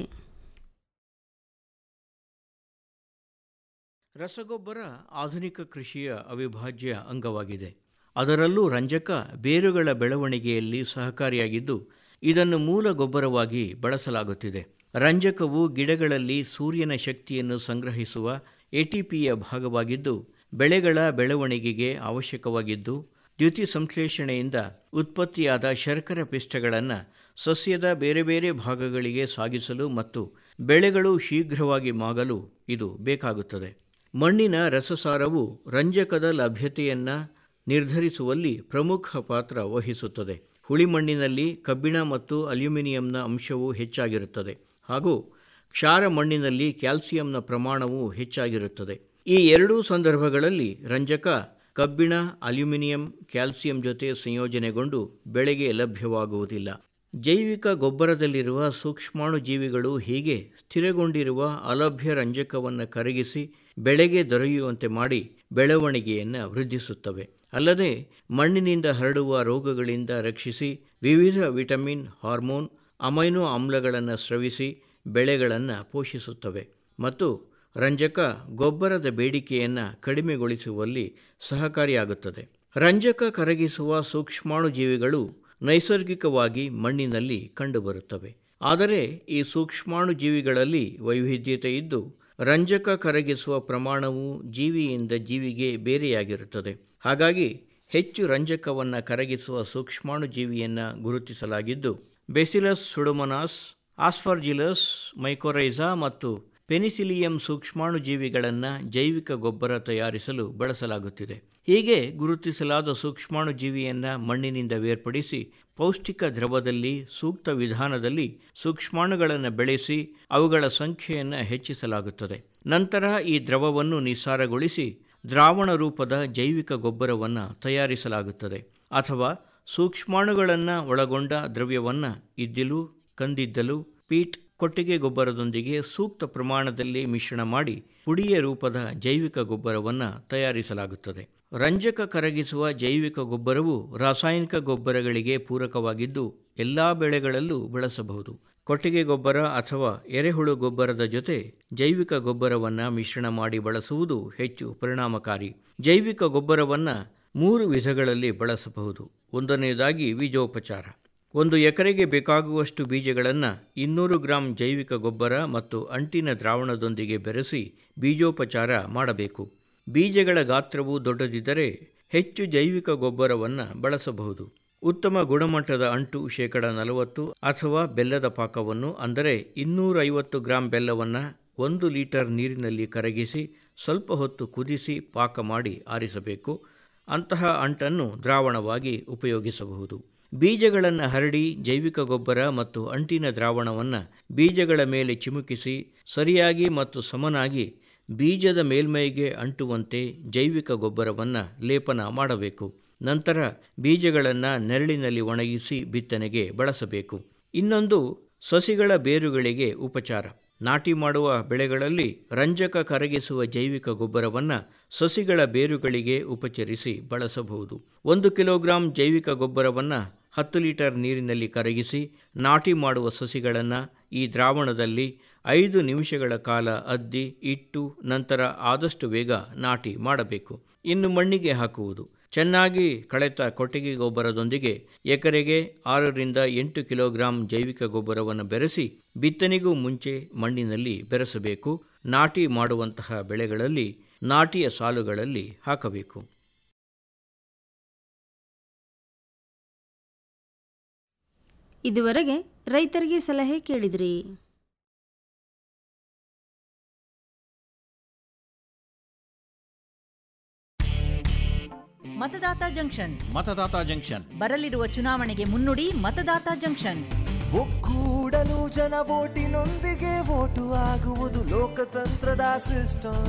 ರಸಗೊಬ್ಬರ ಆಧುನಿಕ ಕೃಷಿಯ ಅವಿಭಾಜ್ಯ ಅಂಗವಾಗಿದೆ ಅದರಲ್ಲೂ ರಂಜಕ ಬೇರುಗಳ ಬೆಳವಣಿಗೆಯಲ್ಲಿ ಸಹಕಾರಿಯಾಗಿದ್ದು ಇದನ್ನು ಮೂಲ ಗೊಬ್ಬರವಾಗಿ ಬಳಸಲಾಗುತ್ತಿದೆ ರಂಜಕವು ಗಿಡಗಳಲ್ಲಿ ಸೂರ್ಯನ ಶಕ್ತಿಯನ್ನು ಸಂಗ್ರಹಿಸುವ ಎಟಿಪಿಯ ಭಾಗವಾಗಿದ್ದು ಬೆಳೆಗಳ ಬೆಳವಣಿಗೆಗೆ ಅವಶ್ಯಕವಾಗಿದ್ದು ದ್ಯುತಿ ಸಂಶ್ಲೇಷಣೆಯಿಂದ ಉತ್ಪತ್ತಿಯಾದ ಶರ್ಕರ ಪಿಷ್ಟಗಳನ್ನು ಸಸ್ಯದ ಬೇರೆ ಬೇರೆ ಭಾಗಗಳಿಗೆ ಸಾಗಿಸಲು ಮತ್ತು ಬೆಳೆಗಳು ಶೀಘ್ರವಾಗಿ ಮಾಗಲು ಇದು ಬೇಕಾಗುತ್ತದೆ ಮಣ್ಣಿನ ರಸಸಾರವು ರಂಜಕದ ಲಭ್ಯತೆಯನ್ನು ನಿರ್ಧರಿಸುವಲ್ಲಿ ಪ್ರಮುಖ ಪಾತ್ರ ವಹಿಸುತ್ತದೆ ಹುಳಿ ಮಣ್ಣಿನಲ್ಲಿ ಕಬ್ಬಿಣ ಮತ್ತು ಅಲ್ಯೂಮಿನಿಯಂನ ಅಂಶವು ಹೆಚ್ಚಾಗಿರುತ್ತದೆ ಹಾಗೂ ಕ್ಷಾರ ಮಣ್ಣಿನಲ್ಲಿ ಕ್ಯಾಲ್ಸಿಯಂನ ಪ್ರಮಾಣವು ಹೆಚ್ಚಾಗಿರುತ್ತದೆ ಈ ಎರಡೂ ಸಂದರ್ಭಗಳಲ್ಲಿ ರಂಜಕ ಕಬ್ಬಿಣ ಅಲ್ಯೂಮಿನಿಯಂ ಕ್ಯಾಲ್ಸಿಯಂ ಜೊತೆ ಸಂಯೋಜನೆಗೊಂಡು ಬೆಳೆಗೆ ಲಭ್ಯವಾಗುವುದಿಲ್ಲ ಜೈವಿಕ ಗೊಬ್ಬರದಲ್ಲಿರುವ ಸೂಕ್ಷ್ಮಾಣು ಜೀವಿಗಳು ಹೀಗೆ ಸ್ಥಿರಗೊಂಡಿರುವ ಅಲಭ್ಯ ರಂಜಕವನ್ನು ಕರಗಿಸಿ ಬೆಳೆಗೆ ದೊರೆಯುವಂತೆ ಮಾಡಿ ಬೆಳವಣಿಗೆಯನ್ನು ವೃದ್ಧಿಸುತ್ತವೆ ಅಲ್ಲದೆ ಮಣ್ಣಿನಿಂದ ಹರಡುವ ರೋಗಗಳಿಂದ ರಕ್ಷಿಸಿ ವಿವಿಧ ವಿಟಮಿನ್ ಹಾರ್ಮೋನ್ ಅಮೈನೋ ಆಮ್ಲಗಳನ್ನು ಸ್ರವಿಸಿ ಬೆಳೆಗಳನ್ನು ಪೋಷಿಸುತ್ತವೆ ಮತ್ತು ರಂಜಕ ಗೊಬ್ಬರದ ಬೇಡಿಕೆಯನ್ನು ಕಡಿಮೆಗೊಳಿಸುವಲ್ಲಿ ಸಹಕಾರಿಯಾಗುತ್ತದೆ ರಂಜಕ ಕರಗಿಸುವ ಸೂಕ್ಷ್ಮಾಣು ಜೀವಿಗಳು ನೈಸರ್ಗಿಕವಾಗಿ ಮಣ್ಣಿನಲ್ಲಿ ಕಂಡುಬರುತ್ತವೆ ಆದರೆ ಈ ಸೂಕ್ಷ್ಮಾಣು ಜೀವಿಗಳಲ್ಲಿ ವೈವಿಧ್ಯತೆ ಇದ್ದು ರಂಜಕ ಕರಗಿಸುವ ಪ್ರಮಾಣವು ಜೀವಿಯಿಂದ ಜೀವಿಗೆ ಬೇರೆಯಾಗಿರುತ್ತದೆ ಹಾಗಾಗಿ ಹೆಚ್ಚು ರಂಜಕವನ್ನು ಕರಗಿಸುವ ಸೂಕ್ಷ್ಮಾಣು ಜೀವಿಯನ್ನು ಗುರುತಿಸಲಾಗಿದ್ದು ಬೆಸಿಲಸ್ ಸುಡೋಮನಾಸ್ ಆಸ್ಫರ್ಜಿಲಸ್ ಮೈಕೋರೈಸಾ ಮತ್ತು ಪೆನಿಸಿಲಿಯಂ ಸೂಕ್ಷ್ಮಾಣು ಜೀವಿಗಳನ್ನು ಜೈವಿಕ ಗೊಬ್ಬರ ತಯಾರಿಸಲು ಬಳಸಲಾಗುತ್ತಿದೆ ಹೀಗೆ ಗುರುತಿಸಲಾದ ಸೂಕ್ಷ್ಮಾಣು ಜೀವಿಯನ್ನು ಮಣ್ಣಿನಿಂದ ಬೇರ್ಪಡಿಸಿ ಪೌಷ್ಟಿಕ ದ್ರವದಲ್ಲಿ ಸೂಕ್ತ ವಿಧಾನದಲ್ಲಿ ಸೂಕ್ಷ್ಮಾಣುಗಳನ್ನು ಬೆಳೆಸಿ ಅವುಗಳ ಸಂಖ್ಯೆಯನ್ನು ಹೆಚ್ಚಿಸಲಾಗುತ್ತದೆ ನಂತರ ಈ ದ್ರವವನ್ನು ನಿಸ್ಸಾರಗೊಳಿಸಿ ದ್ರಾವಣ ರೂಪದ ಜೈವಿಕ ಗೊಬ್ಬರವನ್ನು ತಯಾರಿಸಲಾಗುತ್ತದೆ ಅಥವಾ ಸೂಕ್ಷ್ಮಾಣುಗಳನ್ನು ಒಳಗೊಂಡ ದ್ರವ್ಯವನ್ನು ಇದ್ದಿಲು ಕಂದಿದ್ದಲು ಪೀಟ್ ಕೊಟ್ಟಿಗೆ ಗೊಬ್ಬರದೊಂದಿಗೆ ಸೂಕ್ತ ಪ್ರಮಾಣದಲ್ಲಿ ಮಿಶ್ರಣ ಮಾಡಿ ಪುಡಿಯ ರೂಪದ ಜೈವಿಕ ಗೊಬ್ಬರವನ್ನು ತಯಾರಿಸಲಾಗುತ್ತದೆ ರಂಜಕ ಕರಗಿಸುವ ಜೈವಿಕ ಗೊಬ್ಬರವು ರಾಸಾಯನಿಕ ಗೊಬ್ಬರಗಳಿಗೆ ಪೂರಕವಾಗಿದ್ದು ಎಲ್ಲ ಬೆಳೆಗಳಲ್ಲೂ ಬಳಸಬಹುದು ಕೊಟ್ಟಿಗೆ ಗೊಬ್ಬರ ಅಥವಾ ಎರೆಹುಳು ಗೊಬ್ಬರದ ಜೊತೆ ಜೈವಿಕ ಗೊಬ್ಬರವನ್ನು ಮಿಶ್ರಣ ಮಾಡಿ ಬಳಸುವುದು ಹೆಚ್ಚು ಪರಿಣಾಮಕಾರಿ ಜೈವಿಕ ಗೊಬ್ಬರವನ್ನು ಮೂರು ವಿಧಗಳಲ್ಲಿ ಬಳಸಬಹುದು ಒಂದನೆಯದಾಗಿ ಬೀಜೋಪಚಾರ ಒಂದು ಎಕರೆಗೆ ಬೇಕಾಗುವಷ್ಟು ಬೀಜಗಳನ್ನು ಇನ್ನೂರು ಗ್ರಾಂ ಜೈವಿಕ ಗೊಬ್ಬರ ಮತ್ತು ಅಂಟಿನ ದ್ರಾವಣದೊಂದಿಗೆ ಬೆರೆಸಿ ಬೀಜೋಪಚಾರ ಮಾಡಬೇಕು ಬೀಜಗಳ ಗಾತ್ರವು ದೊಡ್ಡದಿದ್ದರೆ ಹೆಚ್ಚು ಜೈವಿಕ ಗೊಬ್ಬರವನ್ನು ಬಳಸಬಹುದು ಉತ್ತಮ ಗುಣಮಟ್ಟದ ಅಂಟು ಶೇಕಡ ನಲವತ್ತು ಅಥವಾ ಬೆಲ್ಲದ ಪಾಕವನ್ನು ಅಂದರೆ ಇನ್ನೂರೈವತ್ತು ಗ್ರಾಂ ಬೆಲ್ಲವನ್ನು ಒಂದು ಲೀಟರ್ ನೀರಿನಲ್ಲಿ ಕರಗಿಸಿ ಸ್ವಲ್ಪ ಹೊತ್ತು ಕುದಿಸಿ ಪಾಕ ಮಾಡಿ ಆರಿಸಬೇಕು ಅಂತಹ ಅಂಟನ್ನು ದ್ರಾವಣವಾಗಿ ಉಪಯೋಗಿಸಬಹುದು ಬೀಜಗಳನ್ನು ಹರಡಿ ಜೈವಿಕ ಗೊಬ್ಬರ ಮತ್ತು ಅಂಟಿನ ದ್ರಾವಣವನ್ನು ಬೀಜಗಳ ಮೇಲೆ ಚಿಮುಕಿಸಿ ಸರಿಯಾಗಿ ಮತ್ತು ಸಮನಾಗಿ ಬೀಜದ ಮೇಲ್ಮೈಗೆ ಅಂಟುವಂತೆ ಜೈವಿಕ ಗೊಬ್ಬರವನ್ನು ಲೇಪನ ಮಾಡಬೇಕು ನಂತರ ಬೀಜಗಳನ್ನು ನೆರಳಿನಲ್ಲಿ ಒಣಗಿಸಿ ಬಿತ್ತನೆಗೆ ಬಳಸಬೇಕು ಇನ್ನೊಂದು ಸಸಿಗಳ ಬೇರುಗಳಿಗೆ ಉಪಚಾರ ನಾಟಿ ಮಾಡುವ ಬೆಳೆಗಳಲ್ಲಿ ರಂಜಕ ಕರಗಿಸುವ ಜೈವಿಕ ಗೊಬ್ಬರವನ್ನು ಸಸಿಗಳ ಬೇರುಗಳಿಗೆ ಉಪಚರಿಸಿ ಬಳಸಬಹುದು ಒಂದು ಕಿಲೋಗ್ರಾಂ ಜೈವಿಕ ಗೊಬ್ಬರವನ್ನು ಹತ್ತು ಲೀಟರ್ ನೀರಿನಲ್ಲಿ ಕರಗಿಸಿ ನಾಟಿ ಮಾಡುವ ಸಸಿಗಳನ್ನು ಈ ದ್ರಾವಣದಲ್ಲಿ ಐದು ನಿಮಿಷಗಳ ಕಾಲ ಅದ್ದಿ ಇಟ್ಟು ನಂತರ ಆದಷ್ಟು ಬೇಗ ನಾಟಿ ಮಾಡಬೇಕು ಇನ್ನು ಮಣ್ಣಿಗೆ ಹಾಕುವುದು ಚೆನ್ನಾಗಿ ಕಳೆತ ಕೊಟ್ಟಿಗೆ ಗೊಬ್ಬರದೊಂದಿಗೆ ಎಕರೆಗೆ ಆರರಿಂದ ಎಂಟು ಕಿಲೋಗ್ರಾಂ ಜೈವಿಕ ಗೊಬ್ಬರವನ್ನು ಬೆರೆಸಿ ಬಿತ್ತನೆಗೂ ಮುಂಚೆ ಮಣ್ಣಿನಲ್ಲಿ ಬೆರೆಸಬೇಕು ನಾಟಿ ಮಾಡುವಂತಹ ಬೆಳೆಗಳಲ್ಲಿ ನಾಟಿಯ ಸಾಲುಗಳಲ್ಲಿ ಹಾಕಬೇಕು ಇದುವರೆಗೆ ರೈತರಿಗೆ ಸಲಹೆ ಕೇಳಿದ್ರಿ ಮತದಾತ ಜಂಕ್ಷನ್ ಮತದಾತ ಜಂಕ್ಷನ್ ಬರಲಿರುವ ಚುನಾವಣೆಗೆ ಮುನ್ನುಡಿ ಮತದಾತ ಜಂಕ್ಷನ್ ಒಕ್ಕೂಡಲು ಜನ ಓಟಿನೊಂದಿಗೆ ಓಟು ಆಗುವುದು ಲೋಕತಂತ್ರದ ಸಿಸ್ಟಮ್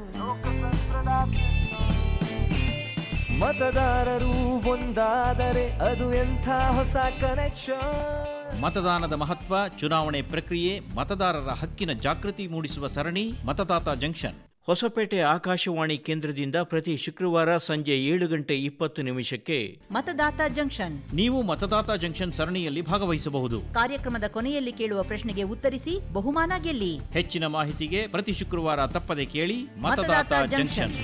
ಮತದಾರರು ಒಂದಾದರೆ ಅದು ಎಂಥ ಹೊಸ ಕನೆಕ್ಷನ್ ಮತದಾನದ ಮಹತ್ವ ಚುನಾವಣೆ ಪ್ರಕ್ರಿಯೆ ಮತದಾರರ ಹಕ್ಕಿನ ಜಾಗೃತಿ ಮೂಡಿಸುವ ಸರಣಿ ಮತದಾತ ಜಂಕ್ಷನ್ ಹೊಸಪೇಟೆ ಆಕಾಶವಾಣಿ ಕೇಂದ್ರದಿಂದ ಪ್ರತಿ ಶುಕ್ರವಾರ ಸಂಜೆ ಏಳು ಗಂಟೆ ಇಪ್ಪತ್ತು ನಿಮಿಷಕ್ಕೆ ಮತದಾತ ಜಂಕ್ಷನ್ ನೀವು ಮತದಾತ ಜಂಕ್ಷನ್ ಸರಣಿಯಲ್ಲಿ ಭಾಗವಹಿಸಬಹುದು ಕಾರ್ಯಕ್ರಮದ ಕೊನೆಯಲ್ಲಿ ಕೇಳುವ ಪ್ರಶ್ನೆಗೆ ಉತ್ತರಿಸಿ ಬಹುಮಾನ ಗೆಲ್ಲಿ ಹೆಚ್ಚಿನ ಮಾಹಿತಿಗೆ ಪ್ರತಿ ಶುಕ್ರವಾರ ತಪ್ಪದೆ ಕೇಳಿ ಮತದಾತ ಮತದಾತ ಜಂಕ್ಷನ್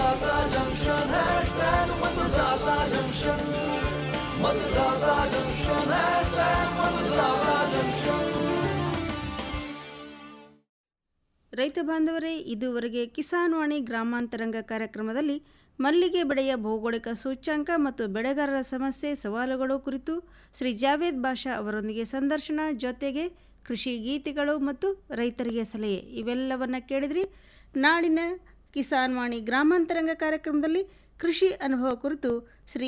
ರೈತ ಬಾಂಧವರೇ ಇದುವರೆಗೆ ಕಿಸಾನ್ ವಾಣಿ ಗ್ರಾಮಾಂತರಂಗ ಕಾರ್ಯಕ್ರಮದಲ್ಲಿ ಮಲ್ಲಿಗೆ ಬೆಳೆಯ ಭೌಗೋಳಿಕ ಸೂಚ್ಯಾಂಕ ಮತ್ತು ಬೆಳೆಗಾರರ ಸಮಸ್ಯೆ ಸವಾಲುಗಳು ಕುರಿತು ಶ್ರೀ ಜಾವೇದ್ ಬಾಷಾ ಅವರೊಂದಿಗೆ ಸಂದರ್ಶನ ಜೊತೆಗೆ ಕೃಷಿ ಗೀತೆಗಳು ಮತ್ತು ರೈತರಿಗೆ ಸಲಹೆ ಇವೆಲ್ಲವನ್ನ ಕೇಳಿದ್ರಿ ನಾಳಿನ ಕಿಸಾನ್ ವಾಣಿ ಗ್ರಾಮಾಂತರಂಗ ಕಾರ್ಯಕ್ರಮದಲ್ಲಿ ಕೃಷಿ ಅನುಭವ ಕುರಿತು ಶ್ರೀ